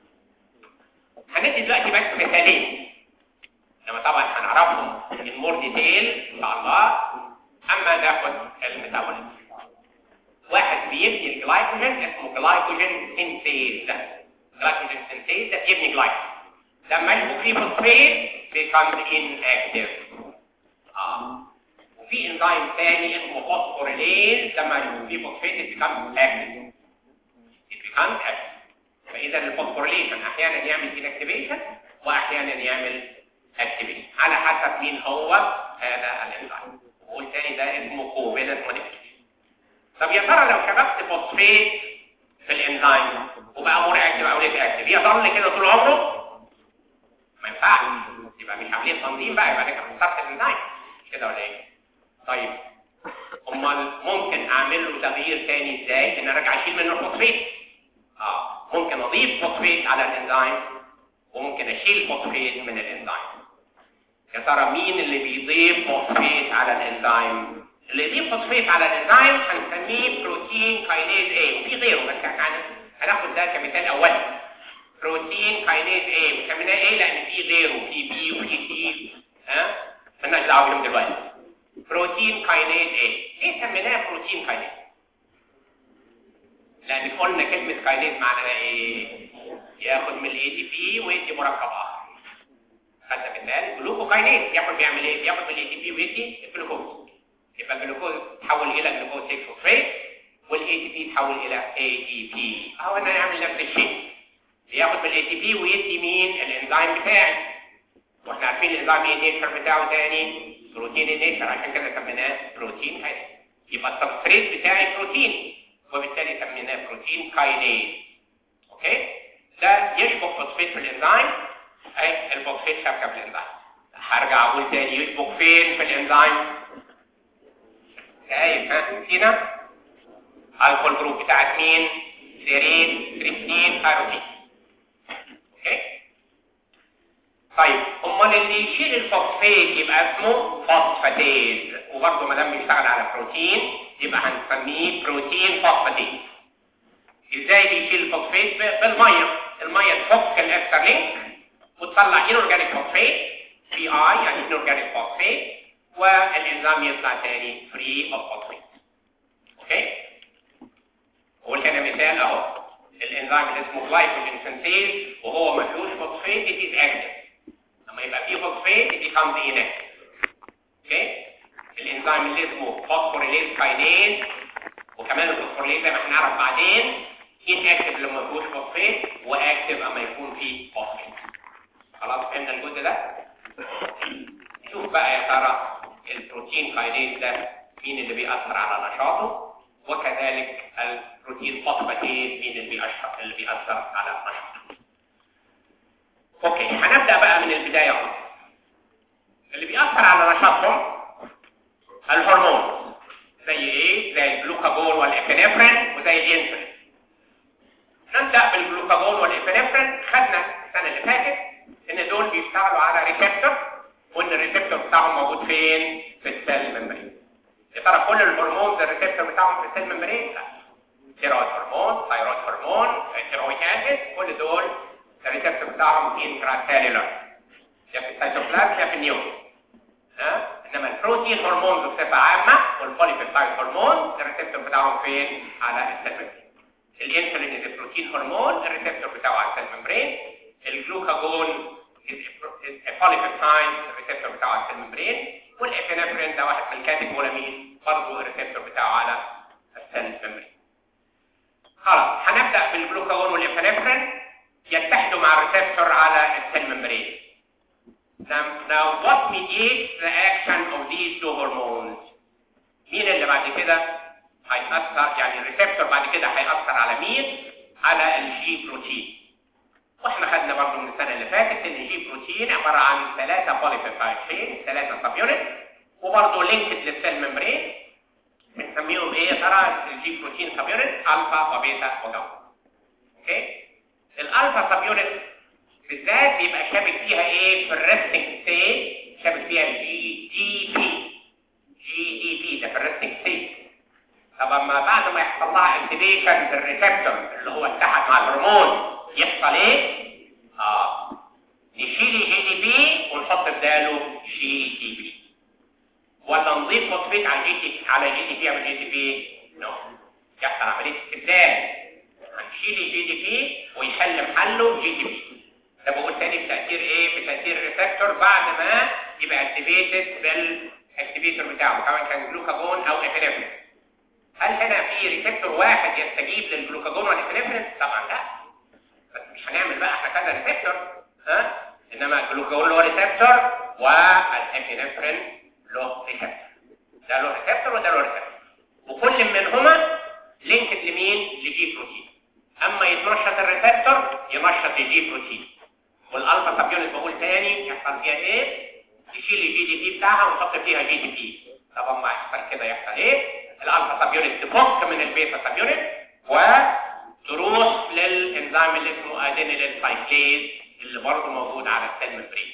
هندي دلوقتي بس مثالين لما طبعا هنعرفهم in more detail ان شاء الله اما ناخد الميتابوليزم واحد بيبني الجلايكوجين اسمه جلايكوجين سينثيز جلايكوجين سينثيز ده بيبني جلايكوجين لما يشبك فيه فوسفيت becomes inactive اه وفي انزيم ثاني اسمه فوسفوريليز لما يشبك فيه فوسفيت it becomes active it becomes active فاذا الفوسفوريليشن احيانا يعمل inactivation واحيانا يعمل activation على حسب مين هو هذا الانزيم والتاني ده اسمه كوفالنت موديفيكيشن طب يا ترى لو شبكت فوسفيت في الانزيم وبقى مور اكتف او ليس اكتف يظل كده طول عمره ما ينفعش يبقى مش عمليه تنظيم بقى يبقى كده خسرت الانزيم مش كده ولا ايه طيب امال ممكن اعمل له تغيير تاني ازاي ان ارجع اشيل منه الفوسفيت اه ممكن اضيف فوسفيت على الانزيم وممكن اشيل فوسفيت من الانزيم يا ترى مين اللي بيضيف فوسفيت على الانزيم اللي يضيف فوسفيت على الانزيم هنسميه بروتين كاينيز A وفي غيره بس احنا هناخد ده كمثال اولي بروتين كاينيز A وسميناه ايه لان في غيره في بي وفي سي ها مالناش دعوه بيهم دلوقتي بروتين كاينيز A ليه سميناه بروتين كاينيز لان قلنا كلمه كاينيز معناها ايه ياخد من الاي تي بي ويدي مركب اخر خدنا مثال جلوكوكاينيز ياخد بيعمل ايه بياخد من الاي تي بي ويدي الجلوكوز يبقى الجلوكوز تحول الى جلوكوز 6 فوسفات والاي تي بي تحول الى اي تي بي اهو انا هنعمل نفس الشيء بياخد من الاي تي بي ويدي مين الانزيم بتاعي واحنا عارفين الانزيم ايه النيتشر بتاعه تاني بروتين النيتشر عشان كده سميناه بروتين كاينيز يبقى السبستريت بتاعي بروتين وبالتالي سميناه بروتين كاينيز اوكي ده يشبك فوسفات في الانزيم اي الفوسفات شبكه في الانزيم هرجع اقول تاني يشبك فين في الانزيم شايف ها هنا الكول جروب بتاعت مين سيرين تريبتين كاروتين اوكي طيب امال اللي يشيل الفوسفات يبقى اسمه فوسفاتيز وبرضه ما دام بيشتغل على بروتين يبقى هنسميه بروتين فوسفاتيز ازاي بيشيل الفوسفات بالميه الميه تفك الاكستر لينك وتطلع انورجانيك فوسفات بي اي يعني انورجانيك فوسفات والانزيم يطلع تاني فري اوف فوسفات اوكي قلت انا مثال اهو الانزيم اللي اسمه جلايكوجين سينثيز وهو ما فيهوش فوسفات it is active لما يبقى فيه فوسفات it becomes inactive اوكي الانزيم اللي اسمه فوسفوريليز كاينيز وكمان الفوسفوريليز زي ما هنعرف بعدين inactive لما ما فيهوش فوسفات واكتف اما يكون فيه فوسفات خلاص فهمنا الجزء ده نشوف بقى يا ترى البروتين كاينيز ده مين اللي بيأثر على نشاطه وكذلك البروتين فوسفاتيز مين اللي بيأثر اللي بيأثر على نشاطه اوكي هنبدأ بقى من البداية خالص اللي بيأثر على نشاطهم الهرمون زي ايه زي الجلوكاجون والابنفرين وزي الانسولين نبدا بالجلوكاجون والابنفرين خدنا السنه اللي فاتت ان دول بيشتغلوا على ريسبتور وان الريسبتور بتاعهم موجود فين في السيل ممبرين يا ترى كل الهرمونز الريسبتور بتاعهم في السيل ممبرين لا ثيرويد هرمون ثايرويد هرمون ثيرويد اسيد كل دول الريسبتور بتاعهم انتراسيلولار يا في السيتوبلازم يا في النيوم ها انما البروتين هرمونز بصفه عامه والبوليبيبتايد هرمون الريسبتور بتاعهم فين على السيل ممبرين الانسولين از بروتين هرمون الريسبتور بتاعه على السيل ممبرين الجلوكاجون البوليبيبتايد الريسبتور بتاعه على السيل ممبرين والابنفرين ده واحد من الكاتيكولامين برضه الريسبتور بتاعه على السيل ممبرين خلاص هنبدا بالجلوكاجون والابنفرين يتحدوا مع الريسبتور على السيل ممبرين Now, now what mediates the action of these two hormones? مين اللي بعد كده هيأثر يعني الريسبتور بعد كده هيأثر على مين؟ على الجي بروتين. واحنا خدنا برضه من السنه اللي فاتت ان الجي بروتين عباره عن ثلاثه بوليبيبتايد تشين ثلاثه سب يونت وبرضه لينكد للسيل ممبرين بنسميهم ايه يا ترى الجي بروتين سب يونت الفا وبيتا وجاما. اوكي؟ الالفا سب يونت بالذات بيبقى شابك فيها ايه في الريستنج ستيت شابك فيها الجي دي بي جي دي بي ده في الريستنج ستيت طب اما بعد ما يحصل لها اكتيفيشن في الريسبتور اللي هو اتحد مع الهرمون يحصل ايه؟ اه نشيل الجي دي بي ونحط بداله جي دي بي ولا نضيف فوسفيت على الجي دي على الجي دي بي او الجي دي بي؟ نو يحصل عمليه استبدال هنشيل الجي دي بي ويحل محله جي دي بي ده بقول تاني بتاثير ايه؟ بتاثير الريسبتور بعد ما يبقى اكتيفيتد بالاكتيفيتور بتاعه سواء كان جلوكاجون او ابنفرين هل هنا في ريسبتور واحد يستجيب للجلوكاجون والابنفرين؟ طبعا لا بس مش هنعمل بقى احنا كذا ريسبتور ها انما الجلوكاجون له ريسبتور والابنفرين له ريسبتور ده له ريسبتور وده له ريسبتور وكل منهما لينكد لمين؟ لجي بروتين اما يتنشط الريسبتور ينشط الجي بروتين والالفا سب يونت بقول تاني يحصل فيها ايه؟ يشيل الجي دي بي بتاعها ونحط فيها جي دي بي طب اما يحصل كده يحصل ايه؟ الالفا سب يونت تفك من البيتا سب يونت وتروح للانزيم اللي اسمه ادينيلين سايكليز اللي برضه موجود على السيل ممبرين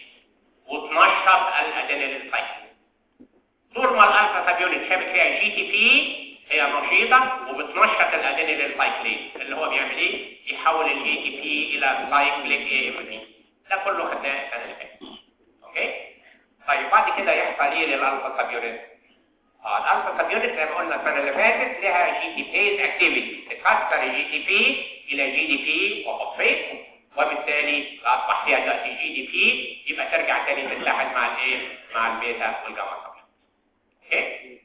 وتنشط الادينيلين سايكليز طول ما الالفا سب يونت شابك فيها جي تي بي هي نشيطه وبتنشط الادينيلين سايكليز اللي هو بيعمل ايه؟ يحول الجي تي بي الى سايكليك اي ام بي ده كله خدناه السنه اللي فاتت اوكي؟ طيب بعد كده يحصل ايه للالفا سب يونت؟ اه الالفا سب يونت زي ما قلنا السنه اللي فاتت لها جي تي بيز اكتيفيتي تكسر الجي تي بي الى جي دي بي وفوسفيت وبالتالي اصبح فيها دلوقتي جي دي بي يبقى ترجع تاني تتحد مع الايه؟ مع البيتا والجاما اوكي؟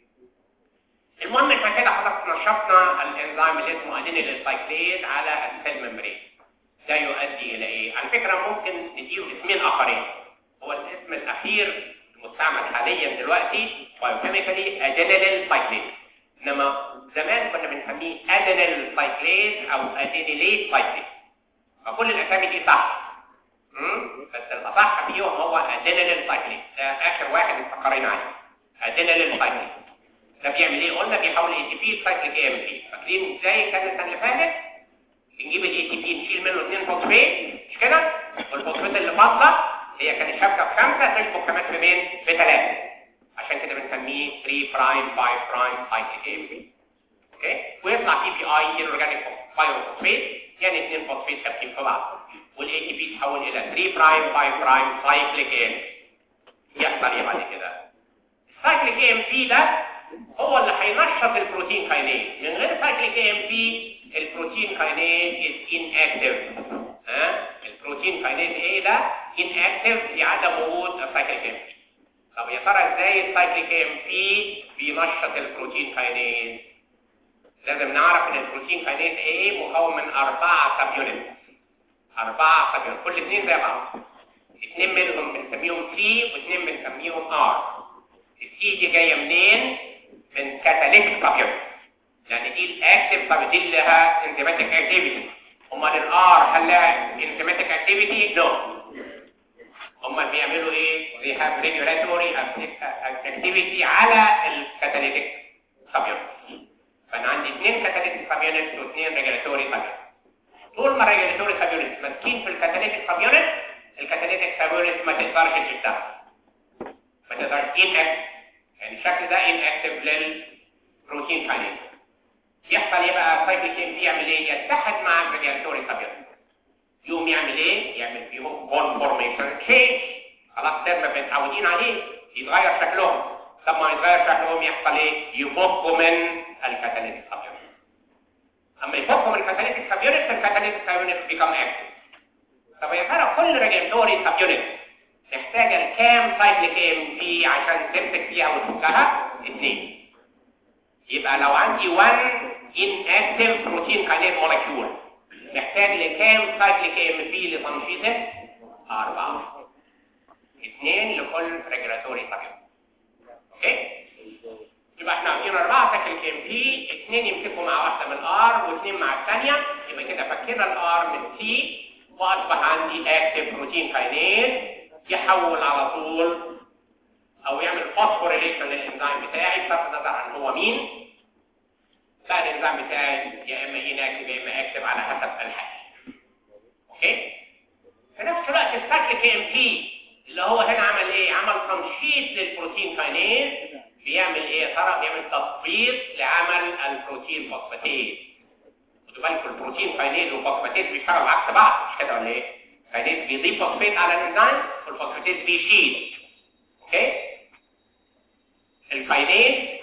المهم احنا كده خلاص نشطنا الانزيم اللي اسمه ادينيل سايكليز على السيل ممبرين ده يؤدي الى ايه؟ على فكره ممكن نديله اسمين اخرين هو الاسم الاخير المستعمل حاليا دلوقتي بايوكيميكالي ادينيل سايكليز انما زمان كنا بنسميه ادينيل سايكليز او ادينيليت سايكليز فكل الاسامي دي صح امم بس الاصح فيهم هو ادينيل سايكليز ده اخر واحد مستقرين عليه ادينيل سايكليز ده بيعمل ايه؟ قلنا بيحول اي تي بي لسايكليك اي ام بي فاكرين ازاي كان السنه اللي فاتت؟ بنجيب الاي تي بي نشيل منه اثنين فوسفيت مش كده؟ والفوسفيت اللي فاضله هي كانت شابكه بخمسه تشبك كمان في مين؟ بثلاثه عشان كده بنسميه 3 برايم 5 برايم سايكليك اي ام بي اوكي؟ ويطلع تي بي اي اورجانيك بايوفوسفيت يعني اثنين فوسفيت ثابتين في بعض والاي تي بي تحول الى 3 برايم 5 برايم سايكليك اي ام بي يحصل ايه بعد كده؟ السايكليك اي ام بي ده هو اللي هينشط البروتين كاينيز من غير سايكليك اي ام بي البروتين كاينيز از ان اكتف ها البروتين كاينيز ايه ده ان اكتف لعدم وجود السايكليك ام بي طب يا ترى ازاي السايكليك ام بي بينشط البروتين كاينيز لازم نعرف ان البروتين كاينيز ايه مكون من اربعه سب يونت اربعه سب يونت كل اثنين زي بعض اثنين منهم بنسميهم سي واثنين بنسميهم ار السي دي جايه منين من كاتاليتيك سبيرت يعني دي الاكتف طب دي لها انزيماتيك اكتيفيتي امال الار هل لها انزيماتيك اكتيفيتي نو امال بيعملوا ايه they have regulatory activity على الكاتاليتيك سبيرت فانا عندي اثنين كاتاليتيك سبيرت واثنين ريجولاتوري سبيرت طول ما الريجوليتوري سابيونت ماسكين في الكاتاليتيك سابيونت الكاتاليتيك سابيونت ما تقدرش تشتغل ما تقدرش ان يعني الشكل ده ان اكتف للبروتين كاينيز يحصل ايه بقى السايكليك ام يعمل ايه يتحد مع الريجوليتوري سابيونت يقوم يعمل ايه يعمل فيهم بون فورميشن تشينج خلاص ده ما متعودين عليه يتغير شكلهم طب ما يتغير شكلهم يحصل ايه يفكوا من الكاتاليتيك سابيونت اما يفكوا من الكاتاليتيك سابيونت الكاتاليتيك سابيونت بيكم اكتف طب يا ترى كل ريجوليتوري سابيونت تحتاج الكام سايكليك ام في عشان تمسك فيها وتفكها اثنين يبقى لو عندي 1 inactive بروتين كاينيز مولكيول محتاج لكام سايكليك ام في لتنشيطه؟ أربعة اثنين لكل ريجولاتوري سابيون اوكي؟ يبقى احنا عاملين أربعة سايكليك ام في اثنين يمسكوا مع واحدة من الار واثنين مع الثانية يبقى كده فكينا الار من سي واصبح عندي اكتف بروتين كاينيز يحول على طول او يعمل فوسفوريليشن للانزيم بتاعي بصرف النظر عن هو مين بقى الانزيم بتاعي يا اما يناكتف يا اما اكتف على حسب الحاجه اوكي في نفس الوقت السايكليك ام بي اللي هو هنا عمل ايه عمل تنشيط للبروتين كاينيز بيعمل ايه يا ترى بيعمل تثبيط لعمل البروتين فوسفاتيز خدوا بالكم البروتين كاينيز والفوسفاتيز بيشتغلوا عكس بعض مش كده ولا ايه كاينيز بيضيف فوسفات على الانزيم والفوسفاتيز بيشيل اوكي الكاينيز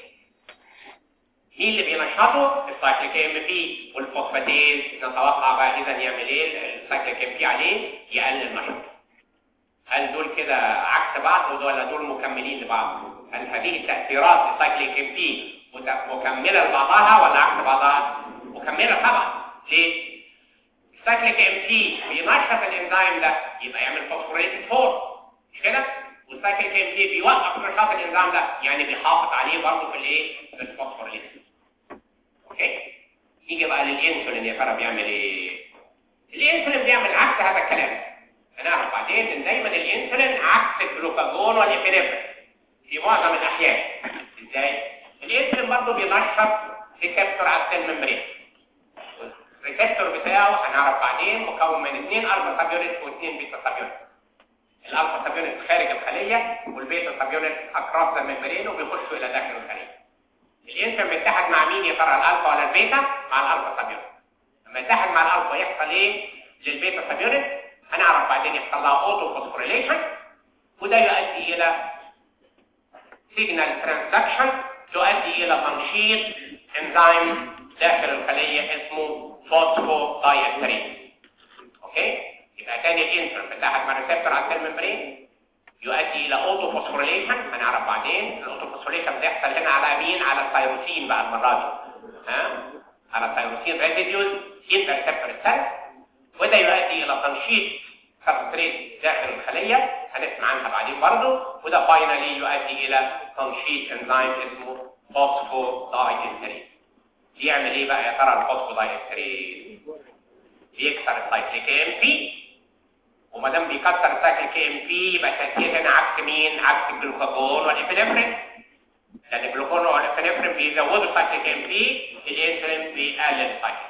مين اللي بينشطه السايكليك ام بي والفوسفاتيز نتوقع بقى اذا يعمل ايه السايكليك ام بي عليه يقلل نشاطه هل دول كده عكس بعض ولا دول مكملين لبعض هل هذه التاثيرات السايكليك ام بي مكمله لبعضها ولا عكس بعضها مكمله طبعا ليه السايكليك ام بي بينشط الانزيم ده يبقى يعمل فوسفوريليتد فور مش كده والسايكليك ام بي بيوقف نشاط الانزيم ده يعني بيحافظ عليه برضه في الايه في الفوسفوريليتد اوكي نيجي بقى للانسولين يا ترى بيعمل ايه الانسولين بيعمل عكس هذا الكلام هنعرف بعدين ان دايما الانسولين عكس الجلوكاجون والابنفرين في معظم الاحيان ازاي الانسولين برضه بينشط ريسبتور على السيل ممبرين الريسبتور بتاعه هنعرف بعدين مكون من اثنين الفا سابيونت واثنين بيتا سابيونت الالفا سابيونت خارج الخليه والبيتا سابيونت اكراس الممبرين وبيخشوا الى داخل الخليه الانسولين بيتحد مع مين يا ترى الالفا ولا البيتا مع الالفا سابيونت لما يتحد مع الالفا يحصل ايه للبيتا سابيونت هنعرف بعدين يحصل لها اوتو فوسفوريليشن وده يؤدي الى سيجنال ترانسدكشن تؤدي الى تنشيط انزيم داخل الخليه اسمه فوسفو دايستريز اوكي يبقى تاني الانسولين بيتحد مع ريسبتور على السيل ممبرين يؤدي الى اوتو فوسفوريليشن هنعرف بعدين الاوتو فوسفوريليشن بيحصل هنا على مين على الثايروسين بقى المره دي ها على الثايروسين ريزيديوز ان ريسبتور سيل وده يؤدي الى تنشيط سبستريت داخل الخليه هنسمع عنها بعدين برضه وده فاينالي يؤدي الى تنشيط انزيم اسمه فوسفو دايستريز بيعمل ايه بقى يا ترى الفوسفو دايستريز بيكسر السايكليك ام بي وما دام بيكسر السايكليك ام بي يبقى التاثير هنا عكس مين عكس الجلوكاجون والابنفرين لان الجلوكاجون والابنفرين بيزودوا السايكليك ام بي الانسولين بيقلل السايكليك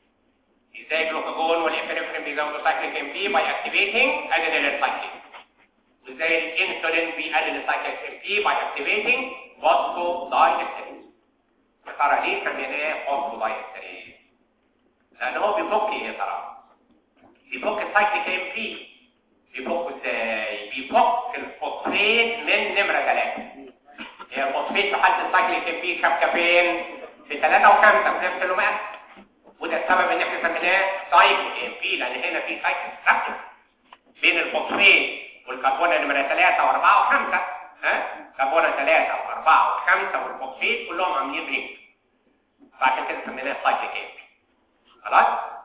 ازاي الجلوكاجون والابنفرين بيزودوا السايكليك ام بي باي اكتيفيتنج ادينيل سايكليك وازاي الانسولين بيقلل السايكليك ام بي باي اكتيفيتنج فوسفو دايستريز يا ترى ليه سميناه فوسفو دايستريز لان هو بيفك ايه يا ترى بيفك السايكليك ام بي بيفك ازاي بيفك الفوسفيت من نمره 3 هي الفوسفيت في حاله السايكليك ام بي شبكه فين في 3 و5 في نفس الوقت وده السبب ان احنا سميناه سايكليك ام بي لان هنا في سايكل ستراكشر بين الفوسفيت والكربون نمره 3 و4 و5 ها كربون 3 و4 و5 والفوسفيت كلهم عاملين رينج فعشان كده سميناه سايكليك ام بي خلاص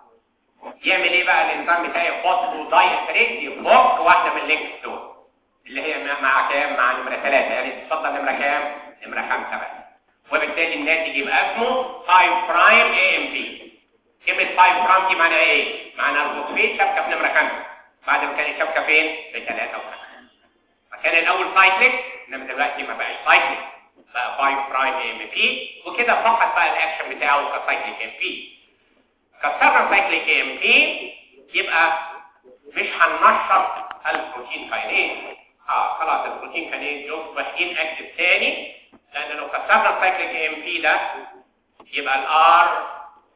يعمل ايه بقى الانزيم بتاعي فوسفو دايستريز يفك واحده من اللينكس دول اللي هي مع كام مع نمره 3 يعني تفضل نمره كام نمره 5 بس وبالتالي الناتج يبقى اسمه 5 برايم اي ام بي كلمه 5 برايم دي معناها ايه معناها الفوسفيت شبكه في نمره 5 بعد ما كانت شبكه فين في 3 و5 فكان الاول سايكليك انما دلوقتي ما بقاش سايكليك بقى 5 برايم اي ام بي وكده فقط بقى الاكشن بتاعه كسايكليك ام بي كسرنا سايكليك اي ام بي يبقى مش هننشط البروتين كاينيز اه خلاص البروتين كاينيز يصبح ان اكتف تاني لان لو كسرنا السايكليك اي ام بي ده يبقى الار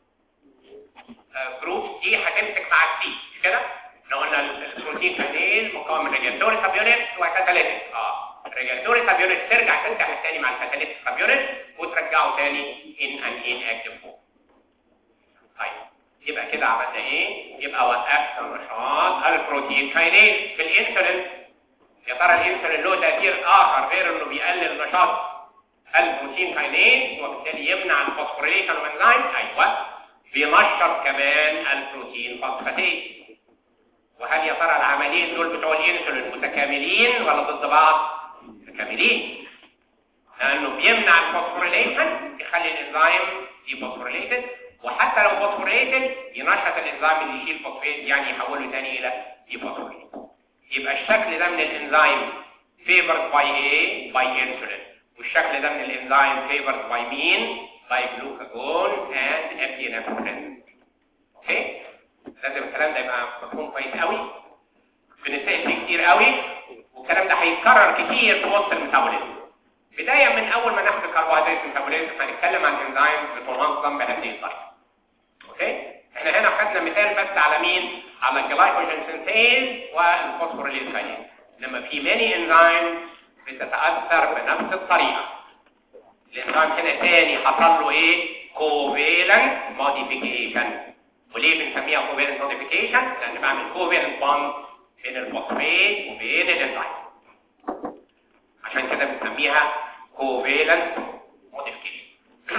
جروب دي هتمسك مع السي مش كده؟ لو قلنا البروتين كاينيز مكون من ريجولاتوري سب يونت وكاتاليتيك اه الريجولاتوري سب يونت ترجع تنتحر تاني مع الكاتاليتيك سب يونت وترجعه تاني ان ان ان اكتف فورم طيب يبقى كده عملنا ايه يبقى وقفنا نشاط البروتين كاينيز في الانسولين يا ترى الانسولين له تاثير اخر غير انه بيقلل نشاط البروتين كاينيز وبالتالي يمنع الفوسفوريليشن انزيم ايوه بينشط كمان البروتين فوسفاتيز وهل يا ترى العملين دول بتوع الانسولين متكاملين ولا ضد بعض متكاملين لانه بيمنع الفوسفوريليشن يخلي الانزيم ديفوسفوريليتد وحتى لو فوسفوريتد ينشط الانزيم اللي يشيل فوسفات يعني يحوله تاني الى ديفوسفوريت يبقى الشكل ده من الانزيم favored by A by insulin والشكل ده من الانزيم favored by مين by glucagon and epinephrine اوكي لازم الكلام ده يبقى مفهوم كويس قوي بنتسال فيه كتير قوي والكلام ده هيتكرر كتير في وسط الميتابوليزم بدايه من اول ما ناخد الكربوهيدرات ميتابوليزم هنتكلم عن الانزيم بتنظم بهذه الطريقه اوكي احنا هنا خدنا مثال بس على مين على الجلايكوجين سينثيز والفوسفوريليز كاينيز لما في ماني انزيم بتتاثر بنفس الطريقه الانزيم هنا تاني حصل له ايه كوفيلنت موديفيكيشن وليه بنسميها كوفيلنت موديفيكيشن لان بعمل كوفيلنت بوند بين الفوسفات وبين الانزيم عشان كده بنسميها كوفيلنت موديفيكيشن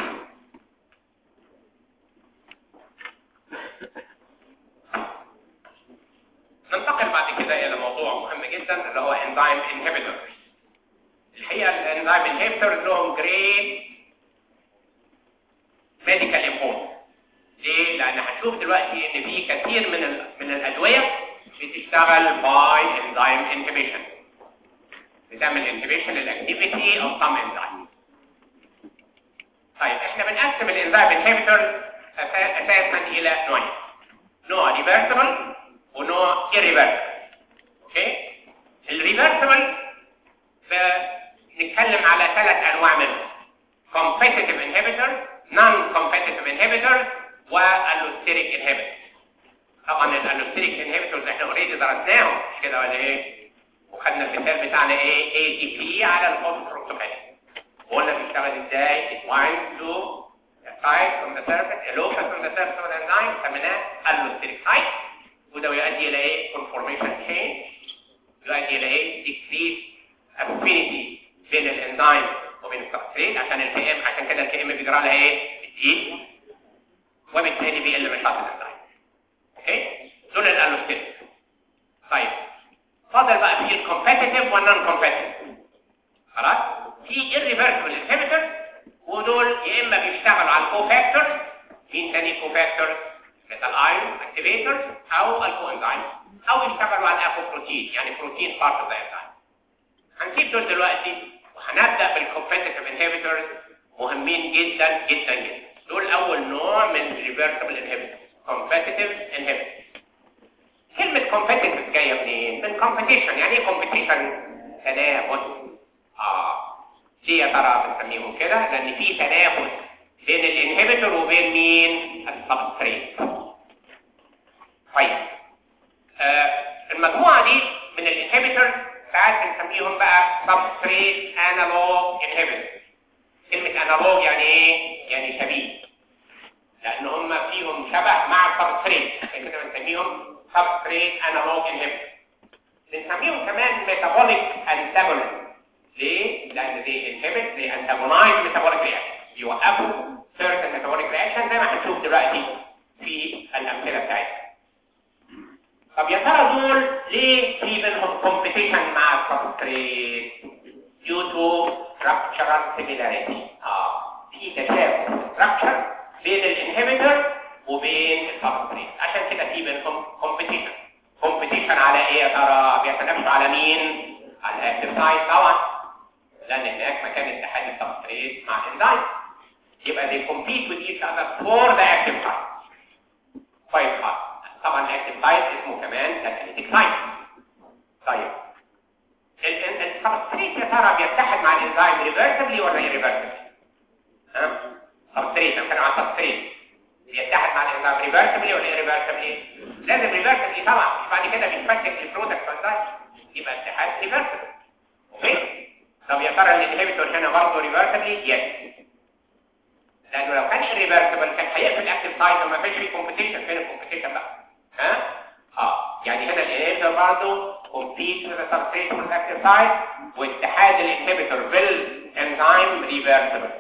ننتقل بعد كده الى موضوع مهم جدا اللي هو انزيم انهبيتورز الحقيقه الانزيم انهبيتورز لهم جريت ميديكال امبورت ليه؟ لان هنشوف دلوقتي ان في كثير من ال من الادويه بتشتغل باي انزيم انهبيشن بتعمل انهبيشن للاكتيفيتي او سم انزيم طيب احنا بنقسم الانزيم انهبيتورز اساسا الى نوعين نوع ريفرسبل ونوع irreversible اوكي الريفرسبل بنتكلم على ثلاث انواع منهم competitive inhibitors non competitive inhibitors والallosteric inhibitors طبعا الالوستيريك انهبيتورز احنا اوريدي درسناهم مش كده ولا ايه وخدنا المثال بتاعنا ايه اي تي بي على الفوسفوروكسوكاين وقلنا بيشتغل ازاي it binds to a site from the surface a locus from the surface of the enzyme سميناه allosteric site وده يؤدي الى ايه conformation change يؤدي الى ايه decrease affinity بين الانزيم وبين السبستريت عشان الكي ام عشان كده الكي ام بيجرى لها ايه بتزيد وبالتالي بيقل نشاط الانزيم اوكي دول الالوستيك طيب فاضل بقى في الكومبيتيتيف والنون كومبيتيتيف خلاص في irreversible inhibitors ودول يا اما بيشتغلوا على الكوفاكتورز مين تاني الكوفاكتورز مثل ايرون اكتيفيتورز او الكوانزايم او يشتغلوا على الافوبروتين يعني بروتين بارت اوف ذا انزيم هنسيب دول دلوقتي وهنبدا بالكومبيتيتيف انهبيتورز مهمين جدا جدا جدا دول اول نوع من ريفرسبل انهبيتورز كومبيتيتيف انهبيتورز كلمه كومبيتيتيف جايه منين من كومبيتيشن يعني ايه كومبيتيشن تنافس اه ليه يا ترى بنسميهم كده لان في تنافس بين الانهبيتور وبين مين السبستريت طيب آه المجموعه دي من الانهبيتور ساعات بنسميهم بقى سبستريت انالوج انهبيتور كلمه انالوج يعني ايه يعني شبيه لان هم فيهم شبه مع السبستريت عشان كده بنسميهم سبستريت انالوج انهبيتور بنسميهم كمان ميتابوليك انتاجونست ليه؟ لان دي انهبت دي انتاجونايز ميتابوليك رياكشن يوقفوا certain metabolic reaction زي ما هنشوف دلوقتي في الامثله بتاعتنا طب يا ترى دول ليه في بينهم كومبيتيشن مع السبستريت due to structural similarity اه في تشابه structure بين الانهبيتور وبين السبستريت عشان كده في بينهم كومبيتيشن كومبيتيشن على ايه يا ترى بيتنافسوا على مين على الاكتيف سايت طبعا لان هناك مكان اتحاد السبستريت مع الانزيم يبقى they compete with each other for the active site السبستريت بيتحد مع الانزيم ريفرسبلي ولا ريفرسبلي لازم ريفرسبلي طبعا مش بعد كده بيتفكك البرودكت والدايت يبقى اتحاد ريفرسبلي اوكي طب يا ترى الانهبيتور هنا برضه ريفرسبلي يس لانه لو كان ريفرسبل كان هيقفل الاكتيف سايت وما فيش فيه كومبيتيشن فين الكومبيتيشن بقى ها اه يعني هنا الانهبيتور برضه compete with the substrate with active site واتحاد الانهبيتور بالانزيم ريفرسبل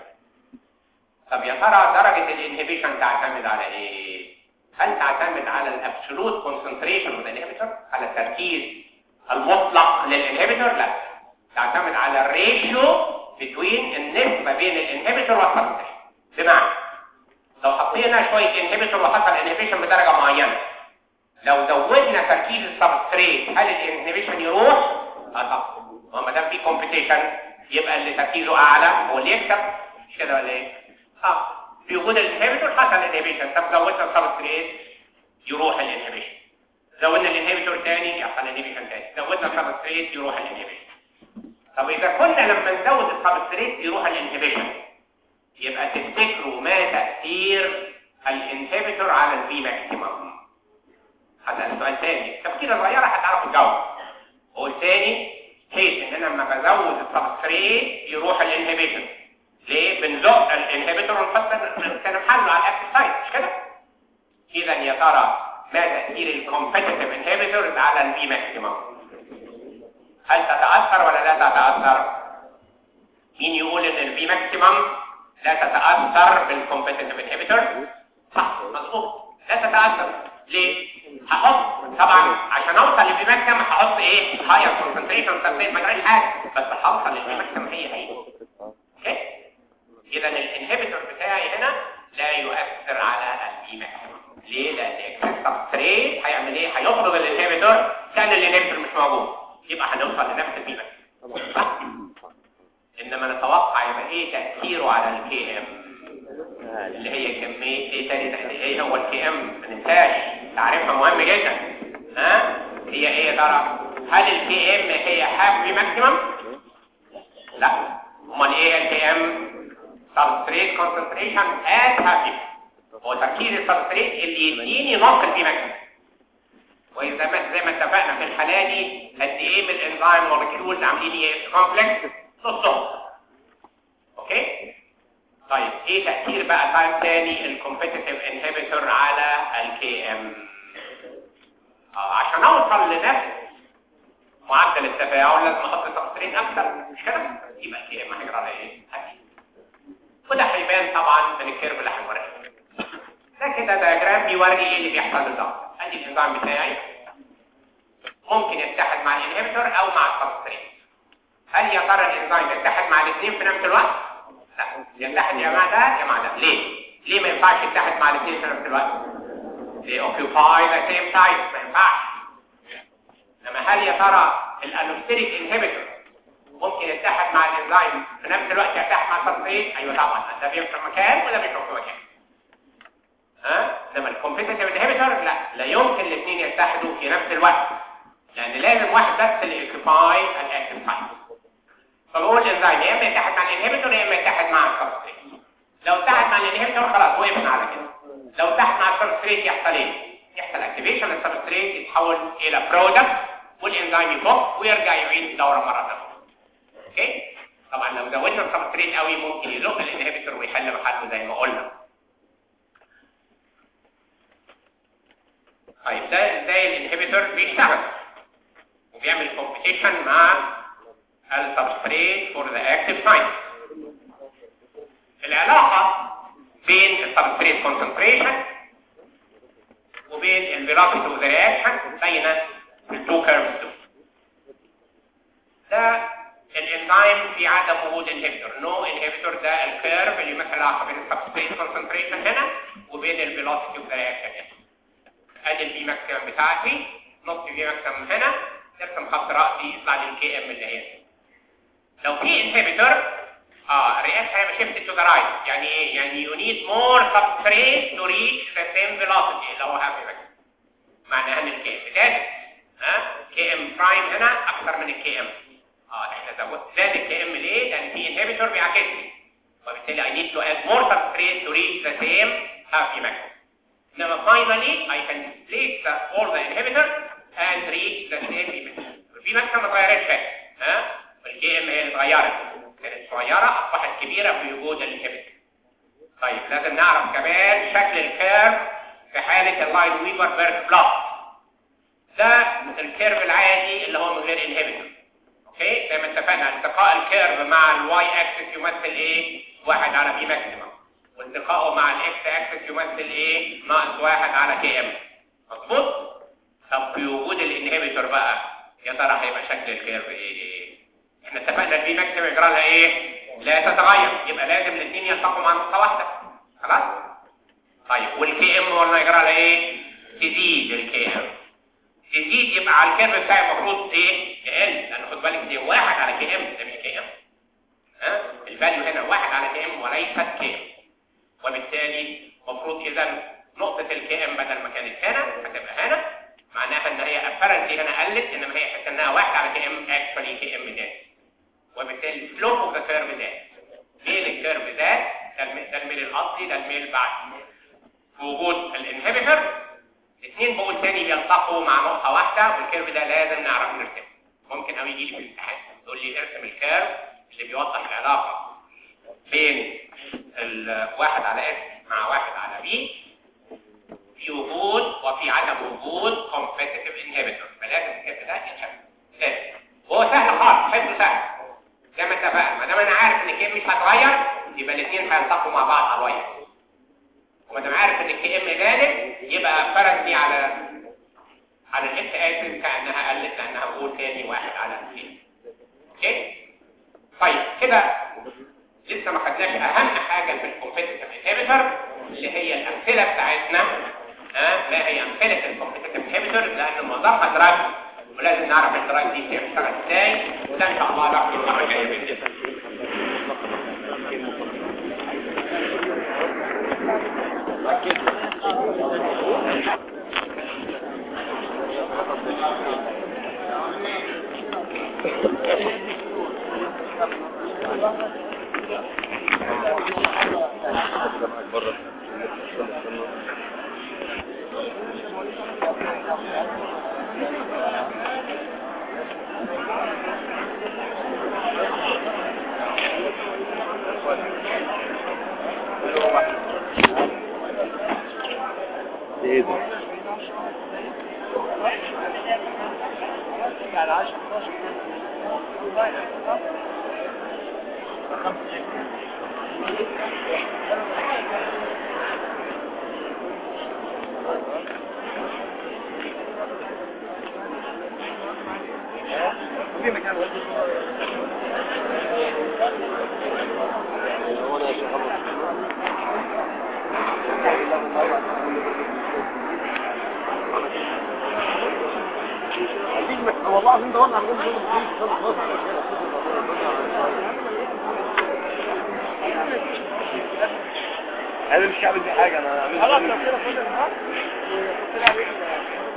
طب يا ترى درجة الانهبيشن تعتمد على ايه؟ هل تعتمد على الابسولوت كونسنتريشن اوف الانهبيتور؟ على التركيز المطلق للانهبيتور؟ لا تعتمد على الريشيو بين النسبة بين الانهبيتور والسبستريت بمعنى لو حطينا شوية انهبيتور وحصل انهبيشن بدرجة معينة لو زودنا تركيز السبستريت هل الانهبيشن يروح؟ اه طبعا ما دام في كومبيتيشن يبقى اللي تركيزه اعلى هو اللي يكسب مش كده ولا ايه؟ اه في وجود الانهبيتور حصل انهبيشن طب زودنا السبستريت يروح الانهبيشن زودنا الانهبيتور تاني يحصل انهبيشن تاني زودنا السبستريت يروح الانهبيشن طب اذا كنا لما نزود السبستريت يروح الانهبيشن يبقى تفتكروا ما تاثير الانهبيتور على الفي ماكسيمم هذا سؤال ثاني تفكيره صغيره هتعرفوا تجاوب والثاني كيس ان انا لما بزود السبستريت يروح الانهبيشن ليه بنزق الانهبيتور ونحط كان محله على الاكتيف سايت مش كده اذا يا ترى ما تاثير الكومبيتيتيف انهبيتورز على الفي ماكسيمم هل تتاثر ولا لا تتاثر مين يقول ان الفي ماكسيمم لا تتاثر بالكومبيتيتيف انهبيتور صح مظبوط لا تتاثر ليه هحط طبعا عشان اوصل للفي ماكسيمم هحط ايه هاير كونسنتريشن سبستريت ما جراش حاجه بس هوصل للفي ماكسيمم هي هي اوكي اذا الانهبيتور بتاعي هنا لا يؤثر على الفي ماكسيمم ليه لان اكسس سبستريت هيعمل ايه هيخرج الانهبيتور كان الانهبيتور مش موجود يبقى هنوصل لنفس الفي ماكسيمم صح انما نتوقع يبقى ايه تاثيره على الكي ام اللي هي كميه ايه تاني ايه هو الكي ام ما ننساش تعريفها مهم جدا ها هي ايه يا ترى هل الكي ام هي هاف في ماكسيمم لا امال ايه الكي ام سبستريت كونسنتريشن ات هابي هو تركيز السبستريت اللي يديني نص الفي ماكسيمم واذا ما زي ما اتفقنا في الحاله دي قد ايه من الانزيم مولكيولز عاملين ايه كومبلكس نصهم اوكي طيب ايه تاثير بقى تايب تاني الكومبيتيتيف انهبيتور على الكي ام اه عشان اوصل لنفس معدل التفاعل لازم احط سبستريت اكتر مش كده يبقى الكي ام هيجرى على ايه أكيد. وده هيبان طبعا من الكيرف اللي هنوريه ده كده دياجرام بيوري ايه اللي بيحصل بالظبط ادي الانزيم بتاعي ممكن يتحد مع الانهبيتور او مع السبستريت هل يا ترى الانزيم يتحد مع الاثنين في نفس الوقت لا يتحد يا مع ده يا مع ده ليه ليه ما ينفعش يتحد مع الاثنين في نفس الوقت ليه اوكيوباي ذا سيم سايت ما ينفعش انما هل يا ترى الالوستيريك انهبيتور ممكن يتحد مع الانزيم في نفس الوقت يتحد مع السبستريت ايوه طبعا ده بيفتح مكان وده بيفتح في مكان ها انما الكومبيتيتيف انهبيتور لا لا يمكن الاثنين يتحدوا في نفس الوقت لان لازم واحد بس اللي يوكيباي الاكتيف سايت فبقول الانزيم يا اما يتحد مع الانهبيتور يا اما يتحد مع السبستريت لو اتحد مع الانهبيتور خلاص وقفنا على كده لو اتحد مع السبستريت يحصل ايه يحصل اكتيفيشن للسبستريت يتحول الى برودكت والانزيم يفك ويرجع يعيد الدوره مره ثانيه اوكي طبعا لو زودنا السبستريت قوي ممكن يزق الانهبيتور ويحل محله زي ما قلنا طيب ده ازاي الانهبيتور بيشتغل وبيعمل كومبيتيشن مع السبستريت فور ذا اكتيف سايت العلاقه بين السبستريت كونسنتريشن وبين الفيلوسيتي اوف ذا رياكشن باينه في التو كيرفز دول ده الانزيم في عدم وجود انهبيتور نو انهبيتور ده الكيرف اللي مثل العلاقه بين السبستريت كونسنتريشن هنا وبين الفيلوسيتي اوف ذا رياكشن هنا ادي الفي ماكسيمم بتاعتي نص في ماكسيمم هنا نرسم خط راسي يطلع لي الكي ام اللي هي لو في انهبيتور اه reaction هيبقى shifted to the right يعني ايه يعني you need more substrate to reach the same velocity لو هاف معناها ان الكي ام زادت ها كي ام برايم هنا اكثر من الكي ام اه احنا زودنا زاد الكي ام ليه لان في انهبيتور بيعكسني وبالتالي I need to add more substrate to reach the same have V maximum. Now finally, I can displace the, all the inhibitors and reach the same V maximum. V maximum ما اتغيرتش ها والكي ام هي اللي اتغيرت كانت صغيرة أصبحت كبيرة في وجود الانهبيتور. طيب لازم نعرف كمان شكل الكيرف في حالة اللاين ويفر بيرك بلوت. ده الكيرف العادي اللي هو من غير انهبيتور. اوكي زي ما اتفقنا التقاء الكيرف مع الواي اكسس يمثل ايه؟ واحد على بي ماكسيمم. والتقائه مع الاكس اكسس يمثل ايه؟ ناقص واحد على كي ام. مظبوط؟ طب في وجود الانهبيتور بقى يا ترى هيبقى شكل الكيرف ايه؟ احنا اتفقنا البي ماكسيمم يجرى لها ايه؟ لا تتغير يبقى لازم الاثنين يلتقوا مع نقطه واحده. خلاص؟ طيب والكي ام قلنا يجرى لها ايه؟ تزيد الكي ام. تزيد يبقى على الكيرف بتاعي المفروض ايه؟ يقل لان خد بالك دي واحد على كي ام ده مش كي ام. ها؟ الفاليو هنا واحد على كي ام وليست كي ام. وبالتالي المفروض اذا نقطة الكي ام بدل ما كانت هنا هتبقى هنا معناها ان هي ابيرنتلي هنا قلت انما هي حتى انها واحد على كي ام اكشولي كي ام زاد وبالتالي السلوب اوف ذا كيرف زاد ميل الكيرف زاد ده الميل الاصلي ده الميل بعد وجود الانهبيتور الاثنين بقول تاني بيلتقوا مع نقطة واحدة والكيرف ده لازم نعرف نرسمه ممكن قوي يجي لي في الامتحان يقول لي ارسم الكيرف اللي بيوضح العلاقة بين الواحد على اس مع واحد على بي في وجود وفي عدم وجود competitive inhibitor فلازم الكيرف ده يتشاف لازم وهو سهل خالص حفظه سهل زي ما اتفقنا ما دام انا عارف ان الكيم مش هتغير يبقى الاثنين هيلتقوا مع بعض على الواي وما دام عارف ان الكي ام غالب يبقى فرضني على على الاكس اسف كانها قلت لانها بقول تاني واحد على اثنين اوكي طيب كده لسه ما خدناش اهم حاجه في الكومبيتيتيف انهبيتور اللي هي الامثله بتاعتنا ها ما هي امثله الكومبيتيتيف انهبيتور لان معظمها دراج ولازم نعرف الدراج دي بتشتغل ازاي وده ان شاء الله نعرف المره الجايه باذن الله ايه ده هو انا يا شيخ والله العظيم دورنا على جنب انا مش عامل دي حاجه انا عامل خلاص لو كده خد النهار وحط لي عليه